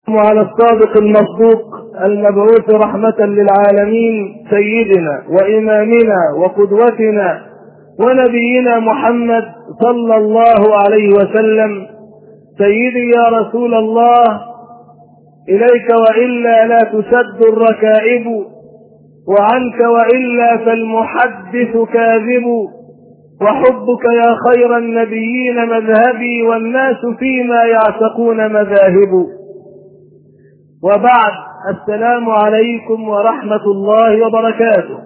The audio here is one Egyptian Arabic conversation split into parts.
وعلى الصادق المصدوق المبعوث رحمة للعالمين سيدنا وإمامنا وقدوتنا ونبينا محمد صلى الله عليه وسلم سيدي يا رسول الله إليك وإلا لا تسد الركائب وعنك وإلا فالمحدث كاذب وحبك يا خير النبيين مذهبي والناس فيما يعتقون مذاهب وبعد السلام عليكم ورحمة الله وبركاته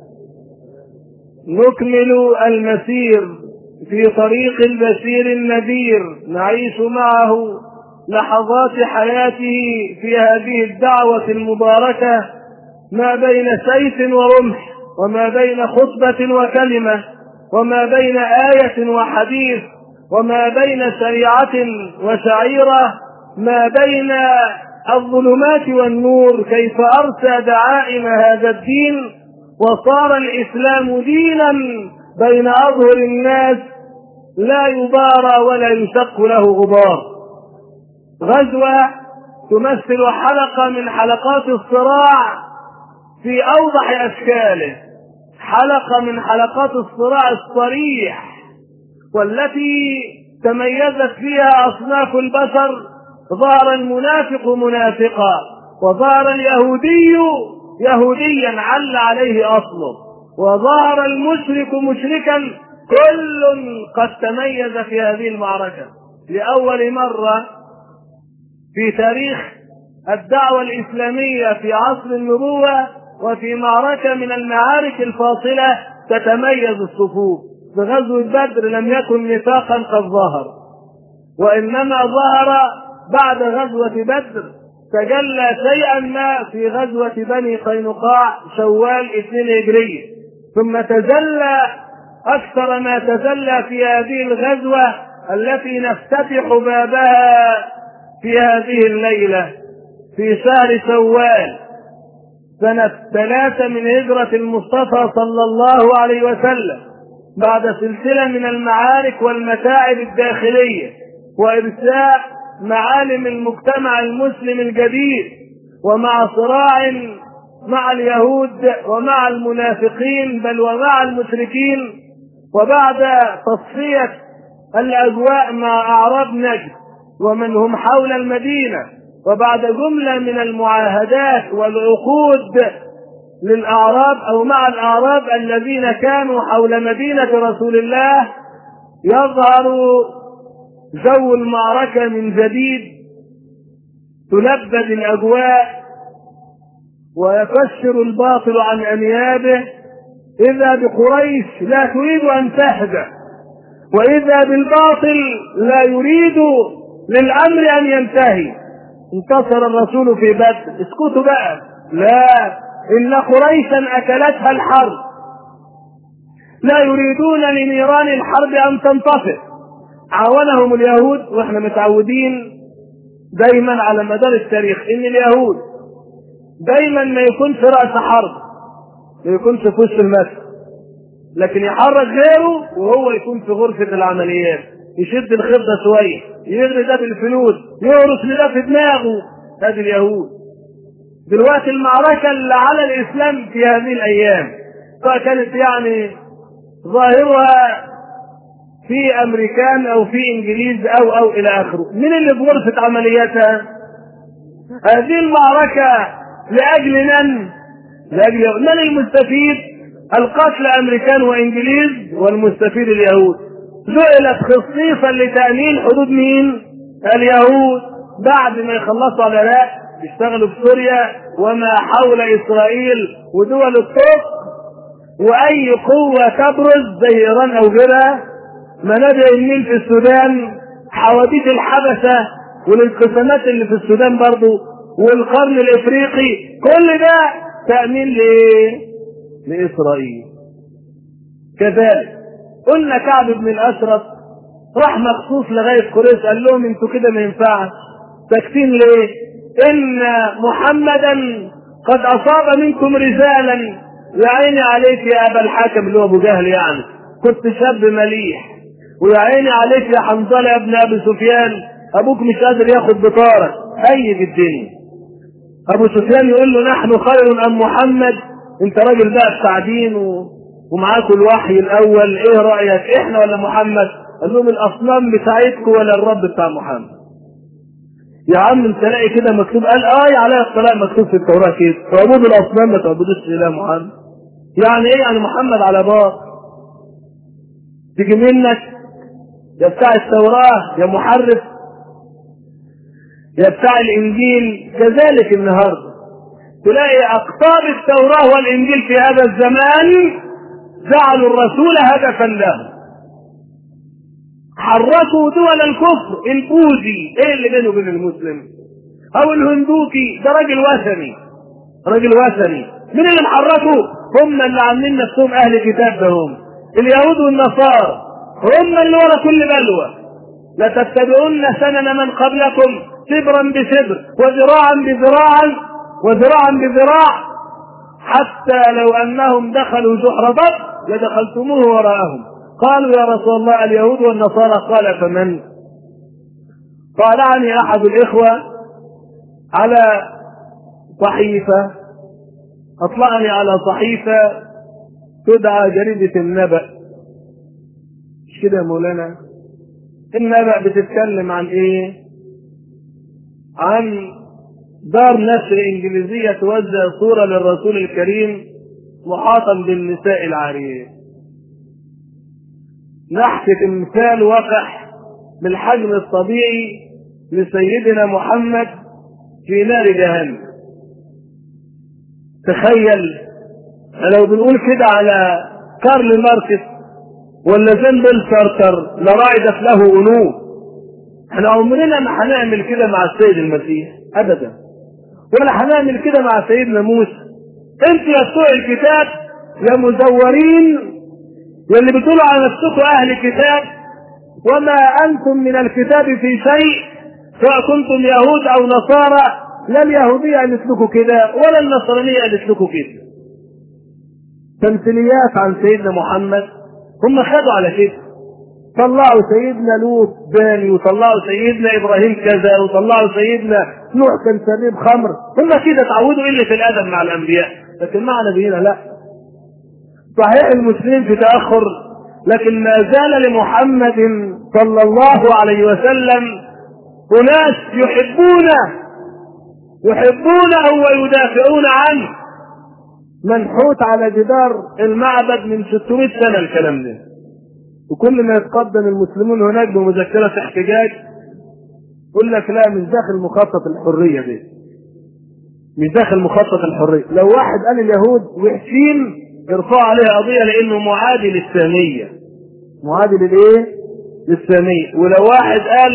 نكمل المسير في طريق البشير النذير نعيش معه لحظات حياته في هذه الدعوة المباركة ما بين سيف ورمح وما بين خطبة وكلمة وما بين آية وحديث وما بين شريعة وشعيرة ما بين الظلمات والنور كيف أرسى دعائم هذا الدين وصار الإسلام دينا بين أظهر الناس لا يبارى ولا يشق له غبار غزوة تمثل حلقة من حلقات الصراع في أوضح أشكاله حلقة من حلقات الصراع الصريح والتي تميزت فيها أصناف البشر ظهر المنافق منافقا وظهر اليهودي يهوديا عل عليه أصله وظهر المشرك مشركا كل قد تميز في هذه المعركة لأول مرة في تاريخ الدعوة الإسلامية في عصر النبوة وفي معركة من المعارك الفاصلة تتميز الصفوف في غزوة بدر لم يكن نفاقا قد ظهر وإنما ظهر بعد غزوة بدر تجلى شيئا ما في غزوة بني قينقاع شوال اثنين هجرية ثم تجلى أكثر ما تجلى في هذه الغزوة التي نفتتح بابها في هذه الليلة في شهر شوال سنة ثلاثة من هجرة المصطفى صلى الله عليه وسلم بعد سلسلة من المعارك والمتاعب الداخلية وإرساء معالم المجتمع المسلم الجديد ومع صراع مع اليهود ومع المنافقين بل ومع المشركين وبعد تصفية الأجواء مع أعراب نجد ومن هم حول المدينة وبعد جملة من المعاهدات والعقود للأعراب أو مع الأعراب الذين كانوا حول مدينة رسول الله يظهر جو المعركة من جديد تلبد الأجواء ويكشر الباطل عن أنيابه إذا بقريش لا تريد أن تهدى وإذا بالباطل لا يريد للأمر أن ينتهي انتصر الرسول في بدر اسكتوا بقى لا إن قريشا أكلتها الحرب لا يريدون لنيران الحرب أن تنطفئ عاونهم اليهود واحنا متعودين دايما على مدار التاريخ ان اليهود دايما ما يكونش رأس حرب ما يكونش في وش المسجد لكن يحرك غيره وهو يكون في غرفة العمليات يشد الخبزة شوية يغري ده بالفلوس يورث لده في دماغه هذه اليهود دلوقتي المعركة اللي على الإسلام في هذه الأيام سواء كانت يعني ظاهرها في أمريكان أو في إنجليز أو أو إلى آخره من اللي في غرفة عملياتها هذه المعركة لأجل من؟ لأجل من المستفيد؟ القتل أمريكان وإنجليز والمستفيد اليهود جعلت خصيصا لتأمين حدود مين؟ اليهود بعد ما يخلصوا على العراق يشتغلوا في سوريا وما حول إسرائيل ودول الطرق وأي قوة تبرز زي إيران أو غيرها منابع النيل في السودان حواديت الحبشة والانقسامات اللي في السودان برضو والقرن الافريقي كل ده تأمين لايه؟ لإسرائيل كذلك قلنا كعب بن الأشرف راح مخصوص لغاية قريش قال لهم انتوا كده ما ينفعش ساكتين ليه؟ إن محمدا قد أصاب منكم رجالا يا عيني عليك يا أبا الحكم اللي هو أبو جهل يعني كنت شاب مليح ويا عيني عليك يا حنظله يا ابن ابي سفيان ابوك مش قادر ياخد بطارك هيج الدنيا ابو سفيان يقول له نحن خير ام محمد انت راجل بقى بتاع دين و... ومعاكم الوحي الاول ايه رايك احنا ولا محمد قال لهم الاصنام بتاعتكم ولا الرب بتاع محمد يا عم انت لاقي كده مكتوب قال اه عليها الطلاق مكتوب في التوراه كده تعبدوا الاصنام ما تعبدوش اله محمد يعني ايه يعني محمد على بار تيجي منك يا بتاع التوراه يا محرف يا بتاع الانجيل كذلك النهارده تلاقي اقطاب التوراه والانجيل في هذا الزمان جعلوا الرسول هدفا له حركوا دول الكفر البوذي ايه اللي بينه وبين المسلم او الهندوكي ده راجل وثني راجل وثني مين اللي محركه هم اللي عاملين نفسهم اهل كتاب ده هم اليهود والنصارى هم اللي ورا كل بلوى لتتبعن سنن من قبلكم شبرا بشبر وذراعا بذراع وذراعا بذراع حتى لو انهم دخلوا جحر بط لدخلتموه وراءهم قالوا يا رسول الله اليهود والنصارى قال فمن طالعني احد الاخوه على صحيفه اطلعني على صحيفه تدعى جريده النبأ مش كده يا مولانا النبأ بتتكلم عن ايه عن دار نشر انجليزيه توزع صوره للرسول الكريم محاطا بالنساء العاريات نحكي تمثال وقح بالحجم الطبيعي لسيدنا محمد في نار جهنم تخيل لو بنقول كده على كارل ماركس ولا جان بيل سارتر لرعدت له أنوف احنا عمرنا ما هنعمل كده مع السيد المسيح ابدا ولا هنعمل كده مع سيدنا موسى انتوا يا بتوع الكتاب يا مزورين يا اللي بتقولوا على نفسكم اهل كتاب وما انتم من الكتاب في شيء سواء كنتم يهود او نصارى لا اليهوديه قالت لكم كده ولا النصرانيه قالت لكم كده تمثيليات عن سيدنا محمد هم خدوا على كده طلعوا سيدنا لوط باني وطلعوا سيدنا ابراهيم كذا وطلعوا سيدنا نوح كان شريب خمر هم كده اتعودوا قله الادب مع الانبياء لكن مع نبينا لا صحيح المسلمين في تاخر لكن ما زال لمحمد صلى الله عليه وسلم اناس يحبونه يحبونه ويدافعون عنه منحوت على جدار المعبد من 600 سنه الكلام ده وكل ما يتقدم المسلمون هناك بمذكره احتجاج يقول لك لا مش داخل مخطط الحريه دي مش داخل مخطط الحريه لو واحد قال اليهود وحشين يرفعوا عليه قضيه لانه معادي للساميه معادي للايه؟ للساميه ولو واحد قال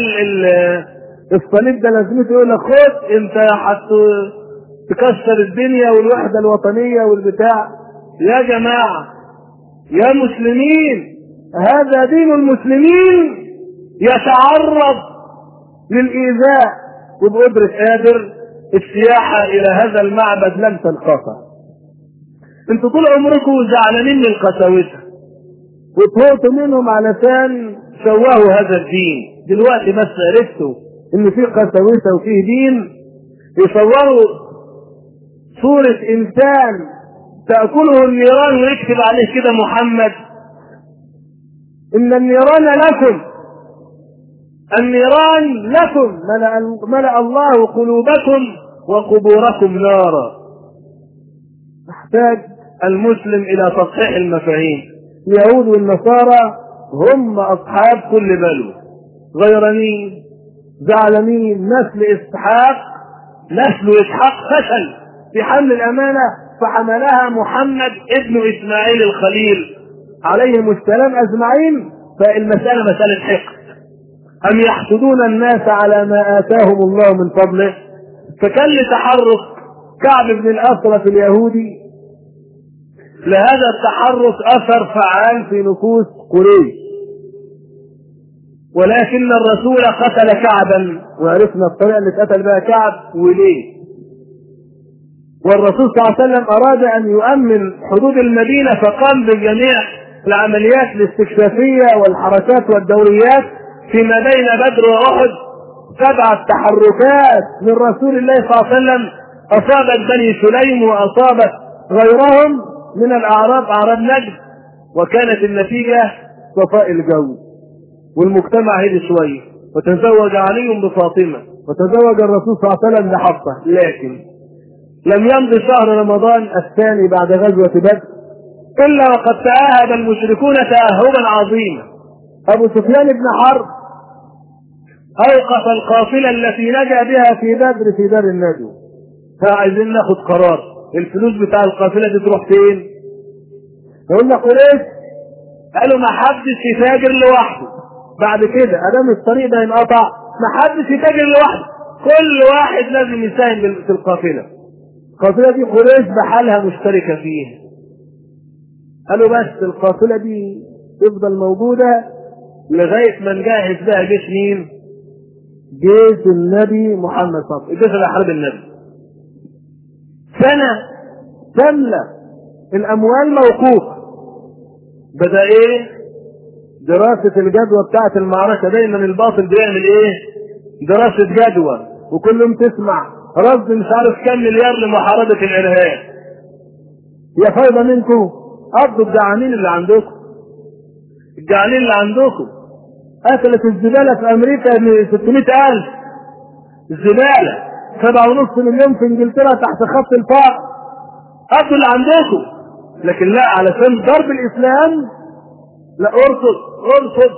الصليب ده لازمته يقول لك خد انت حت تكسر الدنيا والوحده الوطنيه والبتاع يا جماعه يا مسلمين هذا دين المسلمين يتعرض للإيذاء وبقدرة قادر السياحة إلى هذا المعبد لم تنقطع انتوا طول عمركم زعلانين من قساوسة وطهقتوا منهم علشان شوهوا هذا الدين دلوقتي بس عرفتوا ان في قساوسة وفيه دين يصوروا صورة انسان تأكله النيران ويكتب عليه كده محمد إن النيران لكم النيران لكم ملأ, ملأ الله قلوبكم وقبوركم نارا يحتاج المسلم إلى تصحيح المفاهيم اليهود والنصارى هم أصحاب كل بلوى غيرانين زعلانين نسل إسحاق نسل إسحاق فشل في حمل الأمانة فحملها محمد ابن إسماعيل الخليل عليهم السلام اجمعين فالمساله مساله حقد ام يحسدون الناس على ما اتاهم الله من فضله فكان لتحرك كعب بن الاشرف اليهودي لهذا التحرك اثر فعال في نفوس قريش ولكن الرسول قتل كعبا وعرفنا الطريقه اللي اتقتل بها كعب وليه والرسول صلى الله عليه وسلم اراد ان يؤمن حدود المدينه فقام بجميع العمليات الاستكشافية والحركات والدوريات فيما بين بدر وأحد سبعة تحركات من رسول الله صلى الله عليه وسلم أصابت بني سليم وأصابت غيرهم من الأعراب أعراب نجد وكانت النتيجة صفاء الجو والمجتمع هدي شوية وتزوج علي بفاطمة وتزوج الرسول صلى الله عليه وسلم بحفصة لكن لم يمضي شهر رمضان الثاني بعد غزوة بدر إلا وقد تأهب المشركون تأهبا عظيما أبو سفيان بن حرب أوقف القافلة التي نجا بها في بدر في دار الندوة فعايزين ناخد قرار الفلوس بتاع القافلة دي تروح فين؟ قلنا قريش قالوا ما حدش يتاجر لوحده بعد كده ادام الطريق ده ينقطع ما حدش يتاجر لوحده كل واحد لازم يساهم في القافله القافله دي قريش بحالها مشتركه فيها قالوا بس القافله دي تفضل موجوده لغايه ما نجهز بها جيش مين؟ جيش النبي محمد صلى الله عليه وسلم جيش الاحراب النبي سنه كامله الاموال موقوفه بدا ايه دراسة الجدوى بتاعة المعركة دايما الباطل بيعمل ايه دراسة جدوى وكل يوم تسمع رصد مش عارف كام مليار لمحاربة الارهاب يا فايدة منكم قضوا الجعانين اللي عندكم الجعانين اللي عندكم اكلت الزبالة في امريكا 600000 الزبالة سبعة ونص مليون في انجلترا تحت خط الفقر قضوا اللي عندكم لكن لا علشان ضرب الاسلام لا ارصد ارصد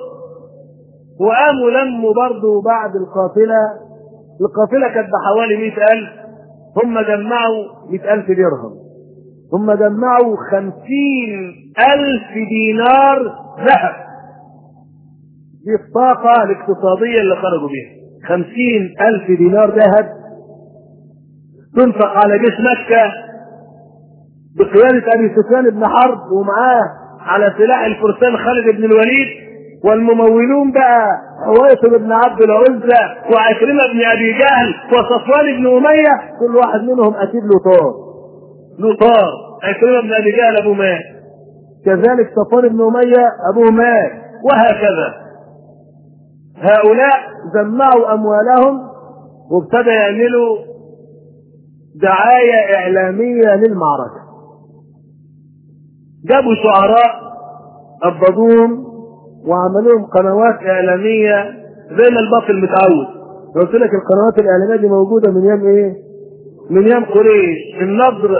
وقاموا لموا برضه بعد القافله القافله كانت بحوالي مئة ألف هم جمعوا مئة ألف درهم هم جمعوا خمسين ألف دينار ذهب دي الطاقة الاقتصادية اللي خرجوا بيها خمسين ألف دينار ذهب تنفق على جيش مكة بقيادة أبي سفيان بن حرب ومعاه على سلاح الفرسان خالد بن الوليد والممولون بقى حويصل بن عبد العزة وعكرمة بن أبي جهل وصفوان بن أمية كل واحد منهم أكيد له طار له طار عكرمة بن أبي جهل أبوه مات كذلك صفوان بن أمية أبوه مات وهكذا هؤلاء جمعوا أموالهم وابتدى يعملوا دعاية إعلامية للمعركة جابوا شعراء قبضوهم وعملوا لهم قنوات إعلامية زي ما الباطل متعود قلت لك القنوات الإعلامية دي موجودة من يوم إيه؟ من يوم قريش النضر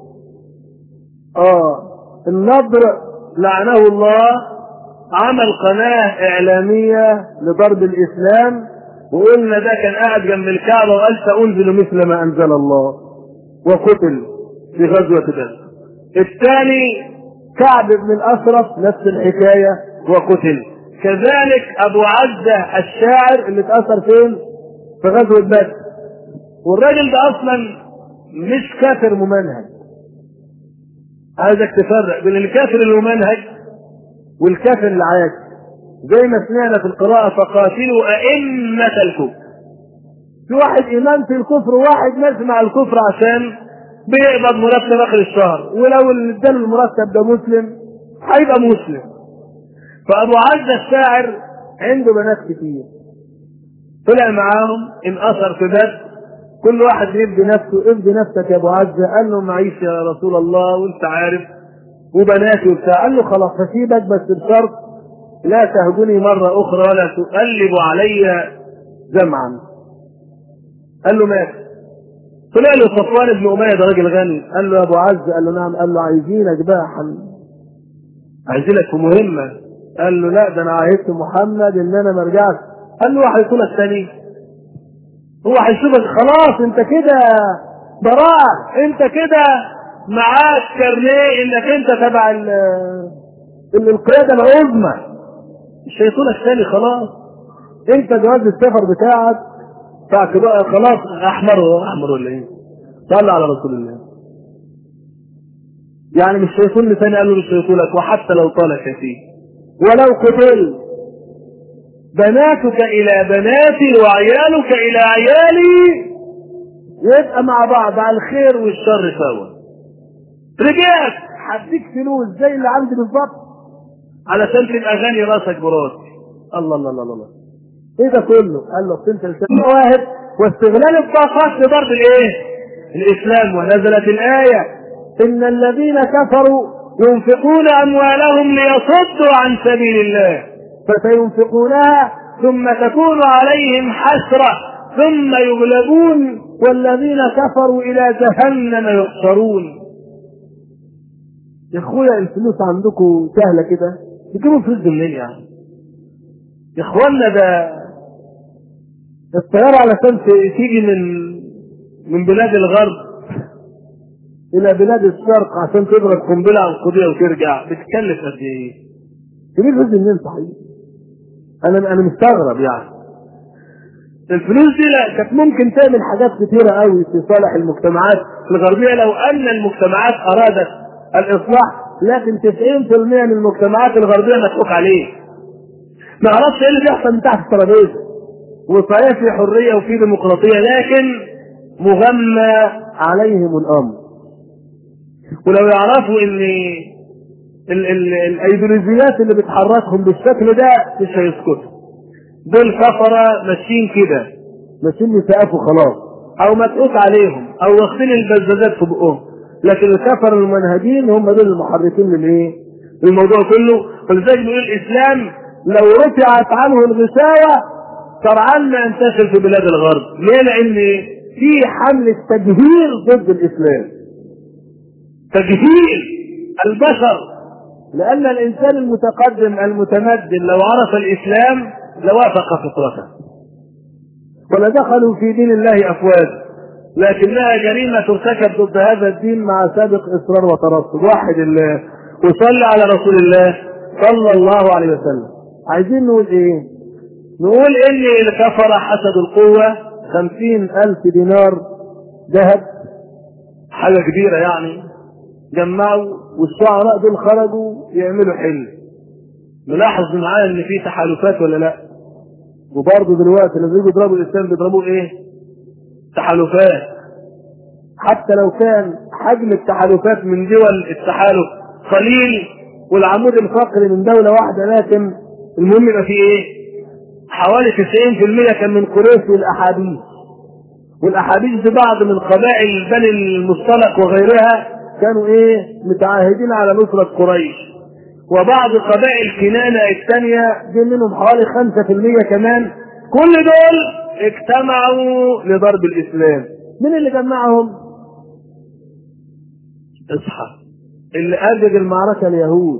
آه النضر لعنه الله عمل قناة إعلامية لضرب الإسلام وقلنا ده كان قاعد جنب الكعبة وقال سأنزل مثل ما أنزل الله وقتل في غزوة بدر الثاني كعب بن الأشرف نفس الحكاية وقتل كذلك أبو عزة الشاعر اللي اتأثر فين؟ في غزوة بدر والراجل ده أصلا مش كافر ممنهج عايزك تفرق بين الكافر الممنهج والكافر العاكس زي ما سمعنا في القراءة فقاتلوا أئمة الكفر في واحد إمام في الكفر وواحد ماشي مع الكفر عشان بيقبض مرتب آخر الشهر ولو اللي اداله المرتب ده مسلم هيبقى مسلم فأبو عزة الشاعر عنده بنات كتير طلع معاهم انأثر في بدر كل واحد يبدي نفسه ابدي نفسك يا ابو عزة قال له معيش يا رسول الله وانت عارف وبناتي وبتاع قال له خلاص هسيبك بس بشرط لا تهجني مرة أخرى ولا تقلب علي جمعا قال له ماشي طلع له صفوان بن أمية ده راجل غني قال له يا أبو عز قال له نعم قال له عايزينك بقى حن عايزينك في مهمة قال له لا ده أنا عاهدت محمد إن أنا ما أرجعش قال له هيكونك تاني هو هيشوفك خلاص أنت كده براءة أنت كده معاك كارنيه إنك أنت تبع القيادة العظمى مش هيطولك تاني خلاص انت جواز السفر بتاعك بتاعك بقى خلاص احمر احمر ولا ايه؟ صلى على رسول الله يعني مش هيطول لي تاني قال له مش هيطولك وحتى لو طالك يا سيدي ولو قتل بناتك الى بناتي وعيالك الى عيالي يبقى مع بعض على الخير والشر سوا رجعت هديك فلوس زي اللي عندي بالظبط علشان تبقى غني راسك براسي الله الله الله الله ايه ده كله؟ قال له انت مواهب واستغلال الطاقات لضرب الايه؟ الاسلام ونزلت الايه ان الذين كفروا ينفقون اموالهم ليصدوا عن سبيل الله فسينفقونها ثم تكون عليهم حسره ثم يغلبون والذين كفروا الى جهنم يحشرون يا اخويا الفلوس عندكم سهله كده تجيبوا فلوس منين يعني يا اخوانا ده الطياره علشان تيجي من من بلاد الغرب الى بلاد الشرق عشان تضرب قنبله على القضيه وترجع بتكلف قد ايه؟ تجيب فلوس منين صحيح؟ انا انا مستغرب يعني الفلوس دي لا كانت ممكن تعمل حاجات كتيره قوي في صالح المجتمعات الغربيه لو ان المجتمعات ارادت الاصلاح لكن 90% من المجتمعات الغربيه مضحوك عليه ما اعرفش ايه اللي بيحصل من تحت الترابيزه وصحيح في حريه وفي ديمقراطيه لكن مغمى عليهم الامر ولو يعرفوا ان ال- ال- الايديولوجيات اللي بتحركهم بالشكل ده مش هيسكتوا دول كفره ماشيين كده ماشيين يسقفوا خلاص او مدعوك عليهم او واخدين البزازات في بقهم لكن الكفر المنهجين هم دول المحركين للايه؟ الموضوع كله ولذلك بيقول الاسلام لو رفعت عنه الغشاوه سرعان ما ينتشر في بلاد الغرب ليه؟ لان في حمله تجهيل ضد الاسلام تجهيل البشر لان الانسان المتقدم المتمدن لو عرف الاسلام لوافق فطرته ولدخلوا في دين الله افواجا لكنها جريمه ترتكب ضد هذا الدين مع سابق اصرار وترصد واحد الله وصلى على رسول الله صلى الله عليه وسلم عايزين نقول ايه نقول ان الكفر حسد القوه خمسين الف دينار ذهب حاجه كبيره يعني جمعوا والشعراء دول خرجوا يعملوا حلم نلاحظ معايا ان في تحالفات ولا لا وبرضه دلوقتي لما يجوا يضربوا الاسلام بيضربوه ايه تحالفات حتى لو كان حجم التحالفات من دول التحالف قليل والعمود الفقري من دولة واحدة لكن المهم يبقى فيه ايه حوالي 90% كان من قريش والاحاديث والاحاديث دي بعض من قبائل بني المصطلق وغيرها كانوا ايه متعاهدين على نصرة قريش وبعض قبائل كنانة الثانية دي منهم حوالي 5% كمان كل دول اجتمعوا لضرب الاسلام مين اللي جمعهم اصحى اللي اجج المعركة اليهود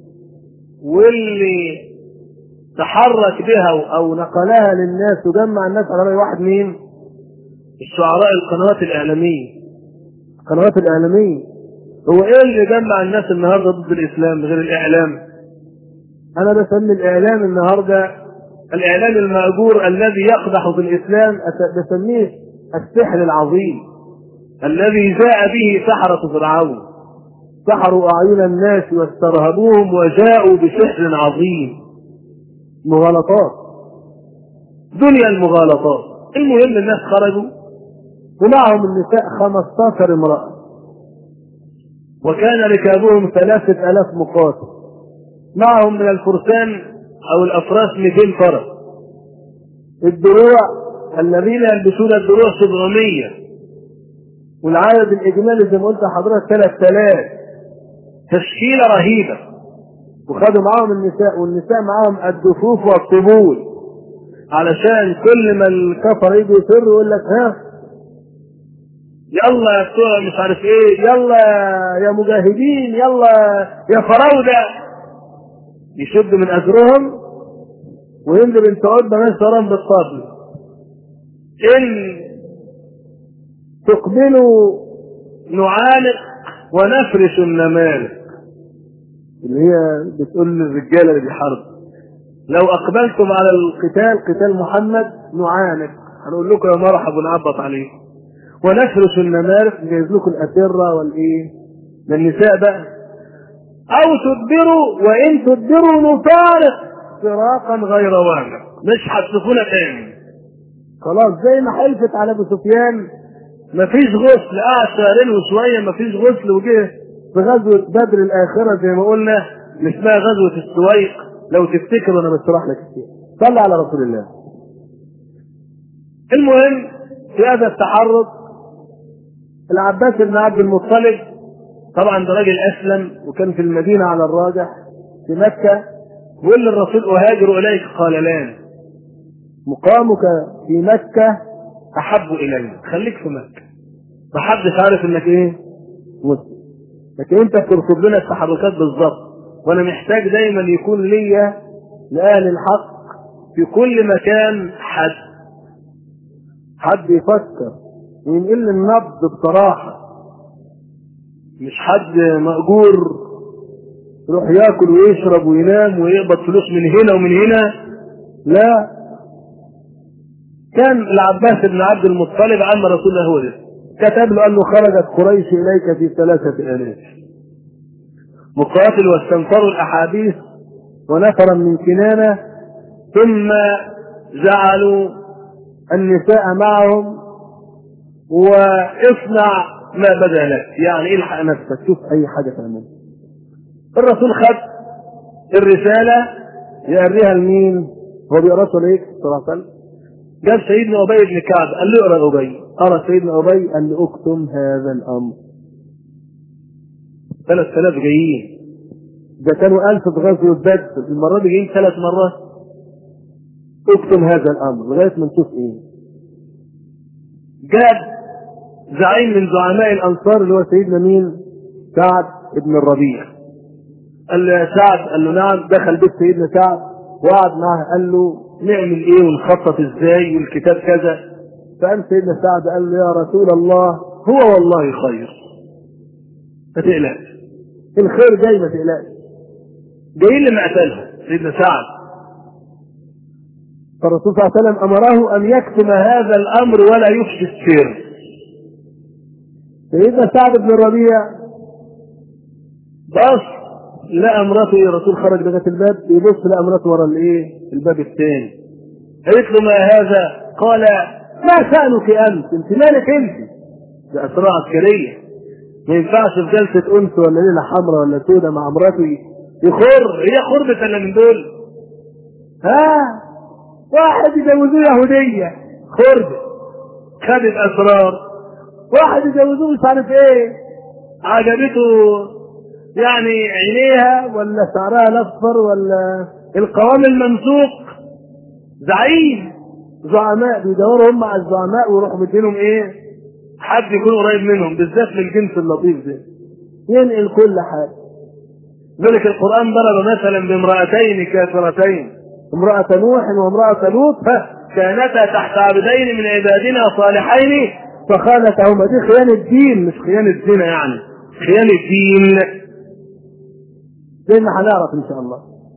واللي تحرك بها او نقلها للناس وجمع الناس على رأي واحد مين الشعراء القنوات الاعلامية القنوات الاعلامية هو ايه اللي جمع الناس النهارده ضد الاسلام غير الاعلام انا بسمي الاعلام النهارده الاعلام الماجور الذي يقدح في الاسلام أس- بسميه السحر العظيم الذي جاء به سحرة فرعون سحروا اعين الناس واسترهبوهم وجاءوا بسحر عظيم مغالطات دنيا المغالطات المهم الناس خرجوا ومعهم النساء 15 امرأة وكان ركابهم ثلاثة ألاف مقاتل معهم من الفرسان أو الأفراس 200 فرس الدروع الذين يلبسون الدروع 700 والعدد الإجمالي زي ما قلت لحضرتك 3000 تشكيلة رهيبة وخدوا معاهم النساء والنساء معاهم الدفوف والطبول علشان كل ما الكفر يجي يسر يقول لك ها يلا يا بتوع مش عارف ايه يلا يا مجاهدين يلا يا فراوده يشد من اجرهم وهند بنت عتبه ماشيه وراهم بالطبل ان تقبلوا نعانق ونفرش النمارق اللي هي بتقول للرجاله اللي بيحاربوا لو اقبلتم على القتال قتال محمد نعانق هنقول لكم يا مرحبا ونعبط عليكم ونفرش النمارق نجهز لكم الاسره والايه ده النساء بقى او تدبروا وان تدبروا نفارق فراقا غير واقع مش هتشوفونا تاني خلاص زي ما حلفت على ابو سفيان مفيش غسل قعد شهرين وشويه مفيش غسل وجه في غزوه بدر الاخره زي ما قلنا اللي اسمها غزوه السويق لو تفتكروا انا بشرح لك كتير صلى على رسول الله المهم في هذا التحرك العباس بن عبد المطلب طبعا ده راجل اسلم وكان في المدينه على الراجح في مكه بيقول للرسول اهاجر اليك قال لا مقامك في مكه احب الي خليك في مكه ما حدش عارف انك ايه مسلم لكن انت بترصد لنا التحركات بالظبط وانا محتاج دايما يكون ليا لاهل الحق في كل مكان حد حد يفكر وينقل لي النبض بصراحه مش حد مأجور يروح ياكل ويشرب وينام ويقبض فلوس من هنا ومن هنا لا كان العباس بن عبد المطلب عم رسول الله هو ده كتب له قال له خرجت قريش اليك في ثلاثة الاف مقاتل واستنفروا الاحاديث ونفرا من كنانة ثم جعلوا النساء معهم واصنع ما بدا لك يعني الحق نفسك شوف اي حاجة تعملها الرسول خد الرسالة يقريها لمين هو بيقراها ليك صلى الله عليه وسلم جاب سيدنا ابي بن كعب قال له اقرا ابي قرا سيدنا ابي قال له اكتم هذا الامر 3000 جايين ده كانوا 1000 في غزوه بدر المره دي جايين ثلاث مرات اكتم هذا الامر لغايه ما نشوف ايه جاب زعيم من زعماء الانصار اللي هو سيدنا مين سعد بن الربيع قال له يا سعد قال له نعم دخل بيت سيدنا سعد وقعد معاه قال له نعمل ايه ونخطط ازاي والكتاب كذا فقام سيدنا سعد قال له يا رسول الله هو والله خير ما تقلقش الخير جاي ما تقلقش جايين لمقتلها سيدنا سعد فالرسول صلى الله عليه وسلم امره ان يكتم هذا الامر ولا يفشي السر سيدنا سعد بن الربيع بص لقى مراته ايه الرسول خرج لغايه الباب يبص لقى مراته ورا الايه الباب الثاني قالت له ما هذا قال ما شأنك انت انت مالك انت ده اسرار عسكريه ما ينفعش في جلسه انس ولا ليله حمراء ولا سودة مع مراته يخر هي خربت ولا من دول ها واحد يجوزوه يهوديه خربت خدت اسرار واحد يجوزوه مش عارف ايه عجبته يعني عينيها ولا شعرها الاصفر ولا القوام الممسوق زعيم زعماء بيدوروا هم على الزعماء ويروحوا مدينهم ايه حد يكون قريب منهم بالذات من الجنس اللطيف ده ينقل كل حاجه ذلك القران ضرب مثلا بامراتين كافرتين امراه نوح وامراه لوط كانتا تحت عبدين من عبادنا صالحين فخانتهما دي خيانه دين مش خيانه زنا يعني خيانه دين زي ما هنعرف ان شاء الله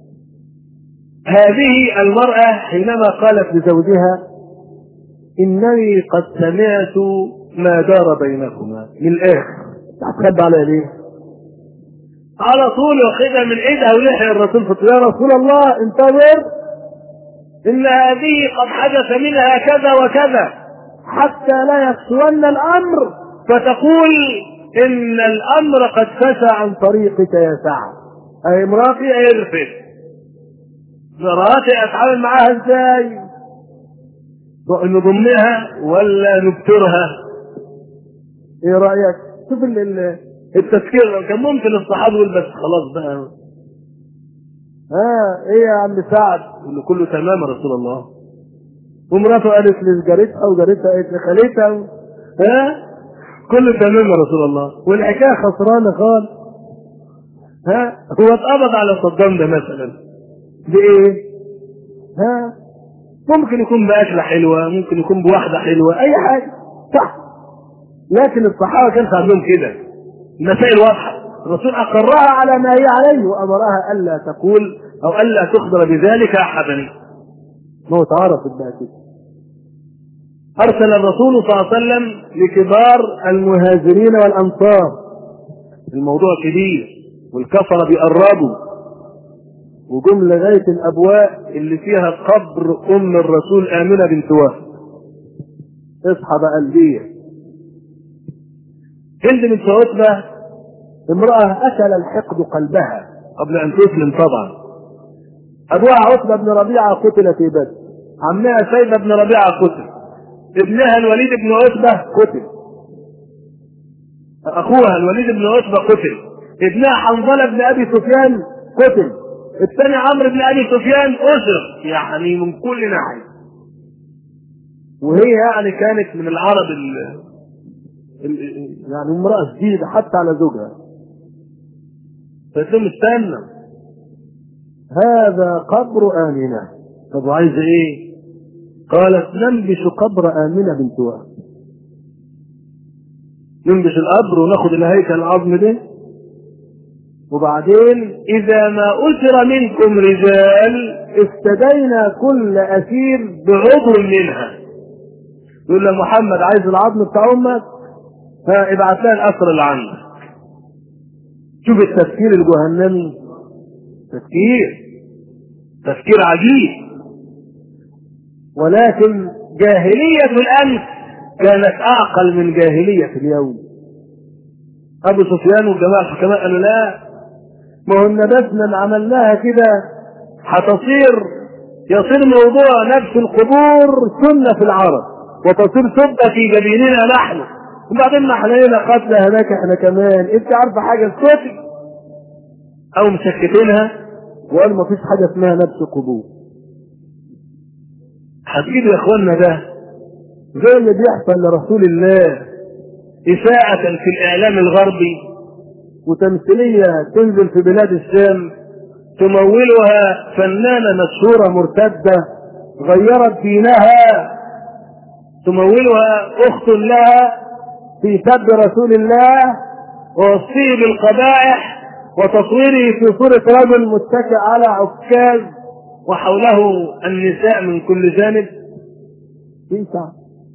هذه المرأة حينما قالت لزوجها إنني قد سمعت ما دار بينكما من الآخر هتخبى على ليه؟ على طول واخدها من ايدها ولحي الرسول فقال يا رسول الله انتظر إن هذه قد حدث منها كذا وكذا حتى لا يخشون الأمر فتقول إن الأمر قد فشى عن طريقك يا سعد أي مراتي عرفت مراتي أتعامل معاها إزاي؟ نضمها ولا نبترها؟ إيه رأيك؟ شوف التفكير كان ممكن الصحابة يقول بس خلاص بقى ها ايه يا عم سعد؟ يقول له كله تمام يا رسول الله ومراته قالت لجارتها وجارتها قالت لخالتها ها كله تمام يا رسول الله والحكايه خسرانه خالص ها هو اتقبض على صدام ده مثلا بايه ها ممكن يكون باكله حلوه ممكن يكون بواحده حلوه اي حاجه صح لكن الصحابه كانت عندهم كده المسائل واضحه الرسول اقرها على ما هي عليه وامرها الا تقول او الا تخبر بذلك احدا ما هو تعرفت بقى كده ارسل الرسول صلى الله عليه وسلم لكبار المهاجرين والانصار الموضوع كبير والكفرة بيقربوا وجم لغاية الأبواء اللي فيها قبر أم الرسول آمنة بنت وهب اصحى بقى البيع هند بنت عتبة امرأة أكل الحقد قلبها قبل أن تسلم طبعا أبوها عتبة بن ربيعة قتل في بدر عمها سيدة بن ربيعة قتل ابنها الوليد بن عتبة قتل أخوها الوليد بن عتبة قتل ابنها حنظلة بن أبي سفيان قتل الثاني عمرو بن أبي سفيان أسر يعني من كل ناحية وهي يعني كانت من العرب ال ال- يعني امرأة شديدة حتى على زوجها فقلت لهم استنى هذا قبر آمنة طب وعايزة ايه؟ قالت ننبش قبر آمنة بنت وهب ننبش القبر وناخد الهيكل العظم ده وبعدين إذا ما أسر منكم رجال افتدينا كل أسير بعضو منها يقول له محمد عايز العظم بتاع أمك فابعت لها الأسر اللي عندك شوف التفكير الجهنمي تفكير تفكير عجيب ولكن جاهلية الأمس كانت أعقل من جاهلية اليوم أبو سفيان والجماعة الحكماء قالوا لا ما هو النباتنا اللي عملناها كده هتصير يصير موضوع نفس القبور سنة في العرب وتصير سبة في جبيننا نحن وبعدين ما احنا هنا قتلى هناك احنا كمان انت عارفه حاجه اسكتي او مسكتينها وقال ما فيش حاجه اسمها نفس قبور هتجيب يا اخوانا ده زي اللي بيحصل لرسول الله إساءة في الإعلام الغربي وتمثيلية تنزل في بلاد الشام تمولها فنانة مشهورة مرتدة غيرت دينها تمولها أخت لها في سب رسول الله ووصفه بالقبائح وتصويره في صورة رجل متكئ على عكاز وحوله النساء من كل جانب ينفع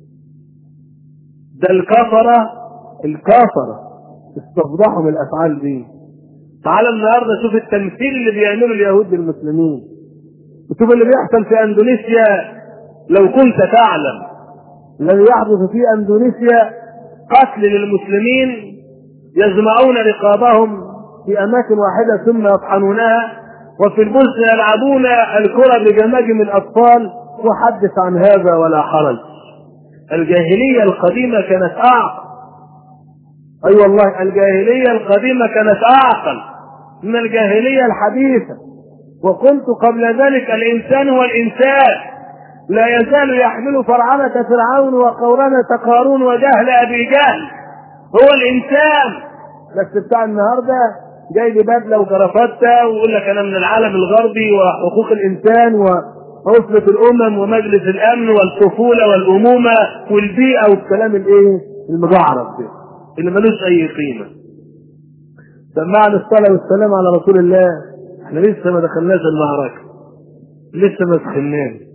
ده الكفرة الكفرة استفضحوا من الأفعال دي تعال النهارده شوف التمثيل اللي بيعمله اليهود للمسلمين وشوف اللي بيحصل في اندونيسيا لو كنت تعلم الذي يحدث في اندونيسيا قتل للمسلمين يجمعون رقابهم في اماكن واحده ثم يطحنونها وفي البوسنه يلعبون الكره بجماجم الاطفال وحدث عن هذا ولا حرج الجاهليه القديمه كانت اعقل اي أيوة والله الجاهليه القديمه كانت اعقل من الجاهليه الحديثه وقلت قبل ذلك الانسان هو الانسان لا يزال يحمل فرعنة فرعون وقورنة قارون وجهل أبي جهل هو الإنسان بس بتاع النهارده جاي لي بدلة وكرافتة ويقول لك أنا من العالم الغربي وحقوق الإنسان وأسرة الأمم ومجلس الأمن والطفولة والأمومة والبيئة والكلام الإيه المجعرف ده اللي ملوش أي قيمة سمعنا الصلاة والسلام على رسول الله احنا لسه ما دخلناش المعركة لسه ما دخلناش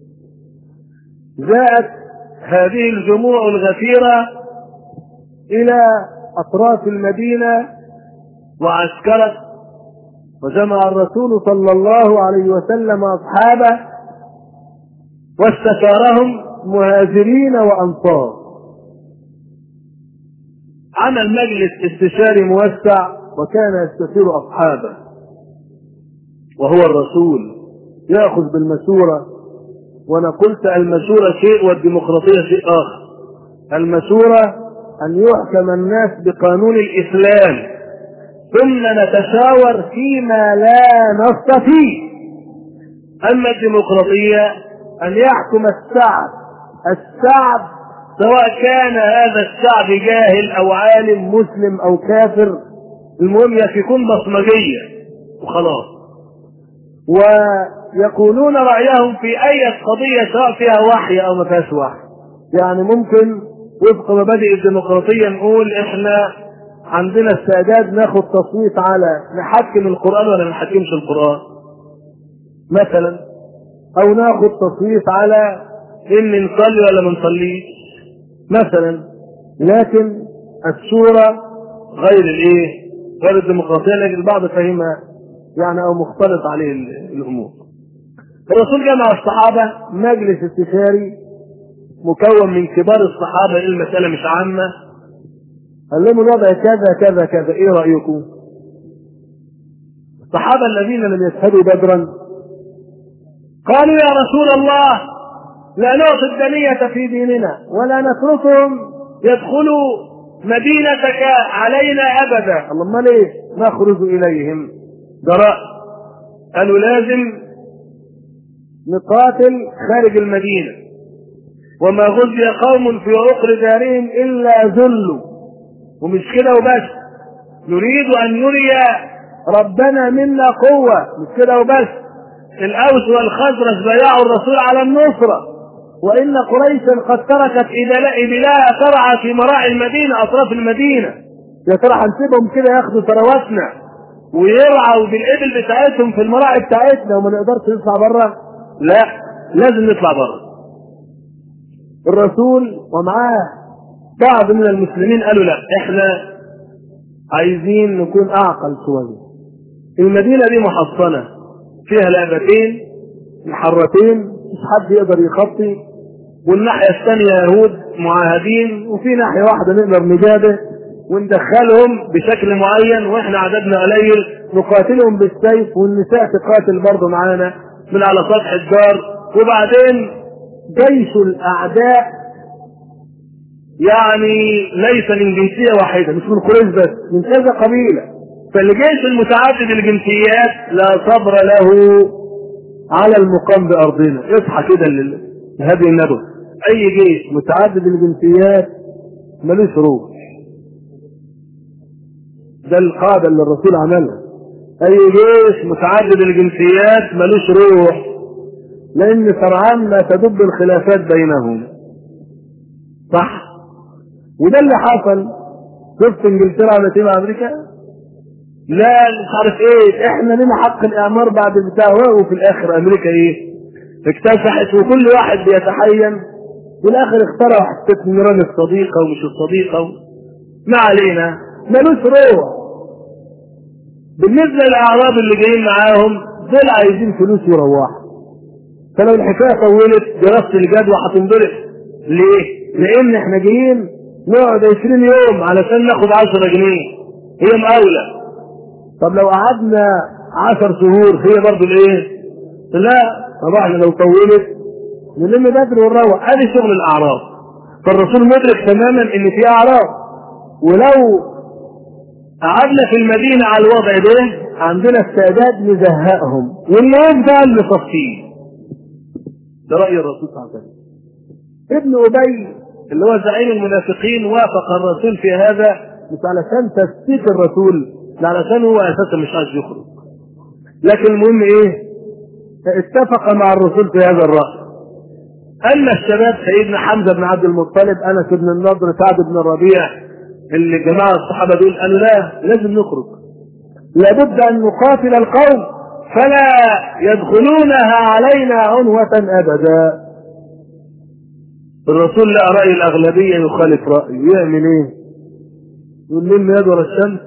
جاءت هذه الجموع الغفيرة إلى أطراف المدينة وعسكرت وجمع الرسول صلى الله عليه وسلم أصحابه واستشارهم مهاجرين وأنصار عمل مجلس استشاري موسع وكان يستشير أصحابه وهو الرسول يأخذ بالمشورة وانا قلت المشورة شيء والديمقراطية شيء اخر المشورة ان يحكم الناس بقانون الاسلام ثم نتشاور فيما لا نص فيه اما الديمقراطية ان يحكم الشعب الشعب سواء كان هذا الشعب جاهل او عالم مسلم او كافر المهم يكون بصمجية وخلاص و يقولون رأيهم في أي قضية سواء فيها وحي أو ما فيهاش وحي. يعني ممكن وفق مبادئ الديمقراطية نقول إحنا عندنا استعداد ناخد تصويت على نحكم القرآن ولا ما نحكمش القرآن. مثلا أو ناخد تصويت على إن نصلي ولا ما نصليش. مثلا لكن الشورى غير الإيه؟ غير الديمقراطية لكن البعض فهمها يعني أو مختلط عليه الأمور. الرسول جمع الصحابة مجلس استشاري مكون من كبار الصحابة المسألة مش عامة قال لهم الوضع كذا كذا كذا ايه رأيكم الصحابة الذين لم يشهدوا بدرا قالوا يا رسول الله لا نعطي الدنية في ديننا ولا نتركهم يدخلوا مدينتك علينا أبدا اللهم ليه نخرج إليهم جراء قالوا لازم نقاتل خارج المدينة وما غزي قوم في عقر دارهم إلا ذلوا ومش كده وبس نريد أن نري ربنا منا قوة مش كده وبس الأوس والخزرج بايعوا الرسول على النصرة وإن قريشا قد تركت إبلاء ترعى في مراعي المدينة أطراف المدينة يا ترى هنسيبهم كده ياخدوا ثرواتنا ويرعوا بالإبل بتاعتهم في المراعي بتاعتنا وما نقدرش نطلع بره لا لازم نطلع بره الرسول ومعاه بعض من المسلمين قالوا لا احنا عايزين نكون اعقل شويه المدينه دي محصنه فيها لعبتين محرتين مش حد يقدر يخطي والناحيه الثانيه يهود معاهدين وفي ناحيه واحده نقدر نجابه وندخلهم بشكل معين واحنا عددنا قليل نقاتلهم بالسيف والنساء تقاتل برضه معانا من على سطح الدار وبعدين جيش الاعداء يعني ليس من جنسيه واحده مش من قريش بس من كذا قبيله فالجيش المتعدد الجنسيات لا صبر له على المقام بارضنا اصحى كده لهدي النبوي اي جيش متعدد الجنسيات ملوش روح ده القاعده اللي الرسول عملها اي جيش متعدد الجنسيات ملوش روح لان سرعان ما تدب الخلافات بينهم صح وده اللي حصل شفت انجلترا عملت ايه مع امريكا لا مش عارف ايه احنا لنا حق الاعمار بعد بتاع وفي الاخر امريكا ايه اكتسحت وكل واحد بيتحين في الاخر اخترعوا حته نيران الصديقه ومش الصديقه و... ما علينا ملوش روح بالنسبه للاعراب اللي جايين معاهم دول عايزين فلوس يروحوا فلو الحكايه طولت دراسه الجدوى هتنضرب ليه؟ لان احنا جايين نقعد 20 يوم علشان ناخد 10 جنيه هي مقاولة طب لو قعدنا 10 شهور هي برضه الايه؟ لا طب احنا لو طولت نلم بدري ونروح ادي شغل الاعراض فالرسول مدرك تماما ان في اعراض ولو قعدنا في المدينة على الوضع ده عندنا استعداد نزهقهم واللي يفضل نصفيه ده رأي الرسول صلى الله عليه وسلم ابن أبي اللي هو زعيم المنافقين وافق الرسول في هذا مش علشان تثبيت الرسول لا علشان هو اساسا مش عايز يخرج لكن المهم ايه اتفق مع الرسول في هذا الراي اما الشباب سيدنا حمزه بن عبد المطلب انس بن النضر سعد بن الربيع اللي جماعه الصحابه دول قالوا لا لازم نخرج لابد ان نقاتل القوم فلا يدخلونها علينا عنوة ابدا الرسول لقى رأي الأغلبية يخالف رأيه يعمل إيه؟ يقول لهم يدور الشمس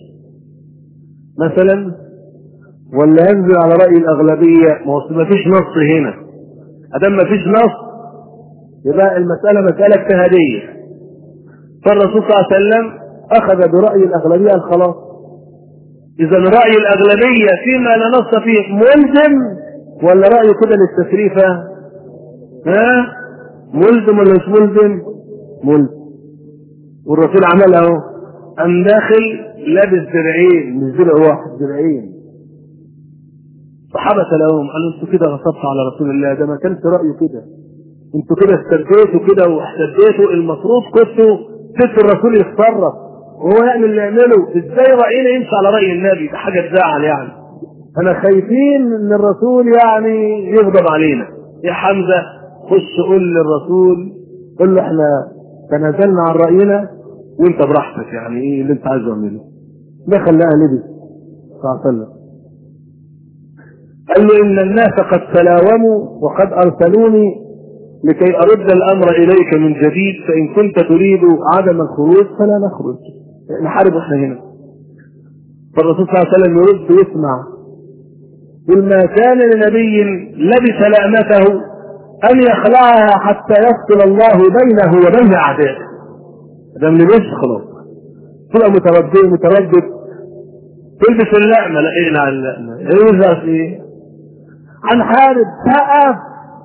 مثلا ولا ينزل على رأي الأغلبية ما هو ما فيش نص هنا أدام ما فيش نص يبقى المسألة مسألة اجتهادية فالرسول صلى الله عليه وسلم أخذ برأي الأغلبية الخلاص إذا رأي الأغلبية فيما لا نص فيه ملزم ولا رأي كده للتسريفة؟ ها؟ ملزم ولا مش ملزم؟ ملزم والرسول عمل اهو قام داخل لابس درعين مش درع واحد درعين صحابة لهم قالوا انتوا كده غصبتوا على رسول الله ده ما كانش رأيه كده انتوا كده استديتوا كده واحتديتوا المفروض كنتوا تدوا الرسول يتصرف وهو يعمل اللي يعمله ازاي رأينا يمشي على رأي النبي ده حاجة تزعل يعني انا خايفين ان الرسول يعني يغضب علينا يا حمزة خش قول للرسول قول له احنا تنازلنا عن رأينا وانت براحتك يعني ايه اللي انت عايزه اعمله ده خلاها لبس صلى الله عليه وسلم قال له ان الناس قد تلاوموا وقد ارسلوني لكي ارد الامر اليك من جديد فان كنت تريد عدم الخروج فلا نخرج نحارب احنا هنا فالرسول صلى الله عليه وسلم يرد ويسمع قل ما كان لنبي لبس لأمته أن يخلعها حتى يفصل الله بينه وبين أعدائه ده من لبس خلاص تبقى متردد متردد تلبس اللقمة لا ايه لا اللقمة ايه في ايه هنحارب تقف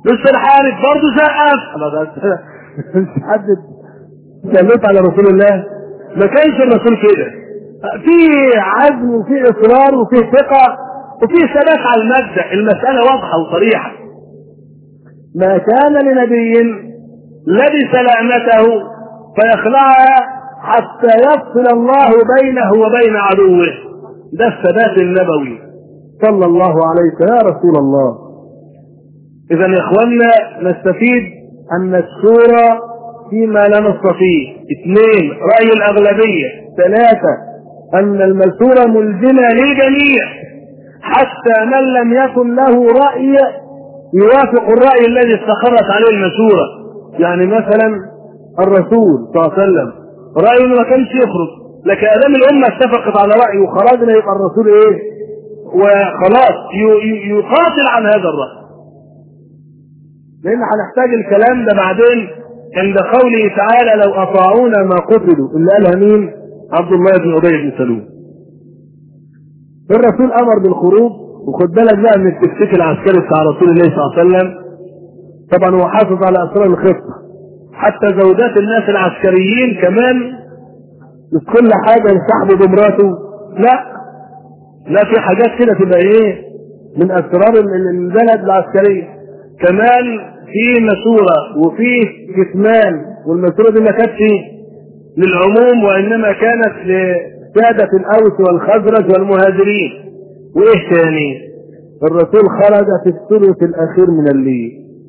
بس الحارث برضه سقف مش حد سلط على رسول الله ما كانش الرسول كده في عزم وفي اصرار وفي ثقه وفي ثبات على المبدا المساله واضحه وصريحه ما كان لنبي لبس لعنته فيخلعها حتى يفصل الله بينه وبين عدوه ده الثبات النبوي صلى الله عليك يا رسول الله اذا يا اخوانا نستفيد ان السوره فيما لا نص فيه اثنين راي الاغلبيه ثلاثه ان المسوره ملزمه للجميع حتى من لم يكن له راي يوافق الراي الذي استقرت عليه المسوره يعني مثلا الرسول صلى الله عليه وسلم رايه ما كانش يخرج لكن ادام الامه اتفقت على راي وخرجنا يبقى الرسول ايه وخلاص يقاتل عن هذا الراي لان هنحتاج الكلام ده بعدين عند قوله تعالى لو اطاعونا ما قتلوا اللي قالها مين عبد الله بن ابي بن سلول الرسول امر بالخروج وخد بالك بقى من التكتيك العسكري بتاع رسول الله صلى الله عليه وسلم طبعا هو حافظ على اسرار الخطه حتى زوجات الناس العسكريين كمان مش كل حاجه يسحبوا بمراته لا لا في حاجات كده تبقى ايه من اسرار البلد العسكريه كمان في مسورة وفي كتمان والمسورة دي ما كانتش للعموم وإنما كانت لسادة الأوس والخزرج والمهاجرين وإيه تاني؟ الرسول خرج في الثلث الأخير من الليل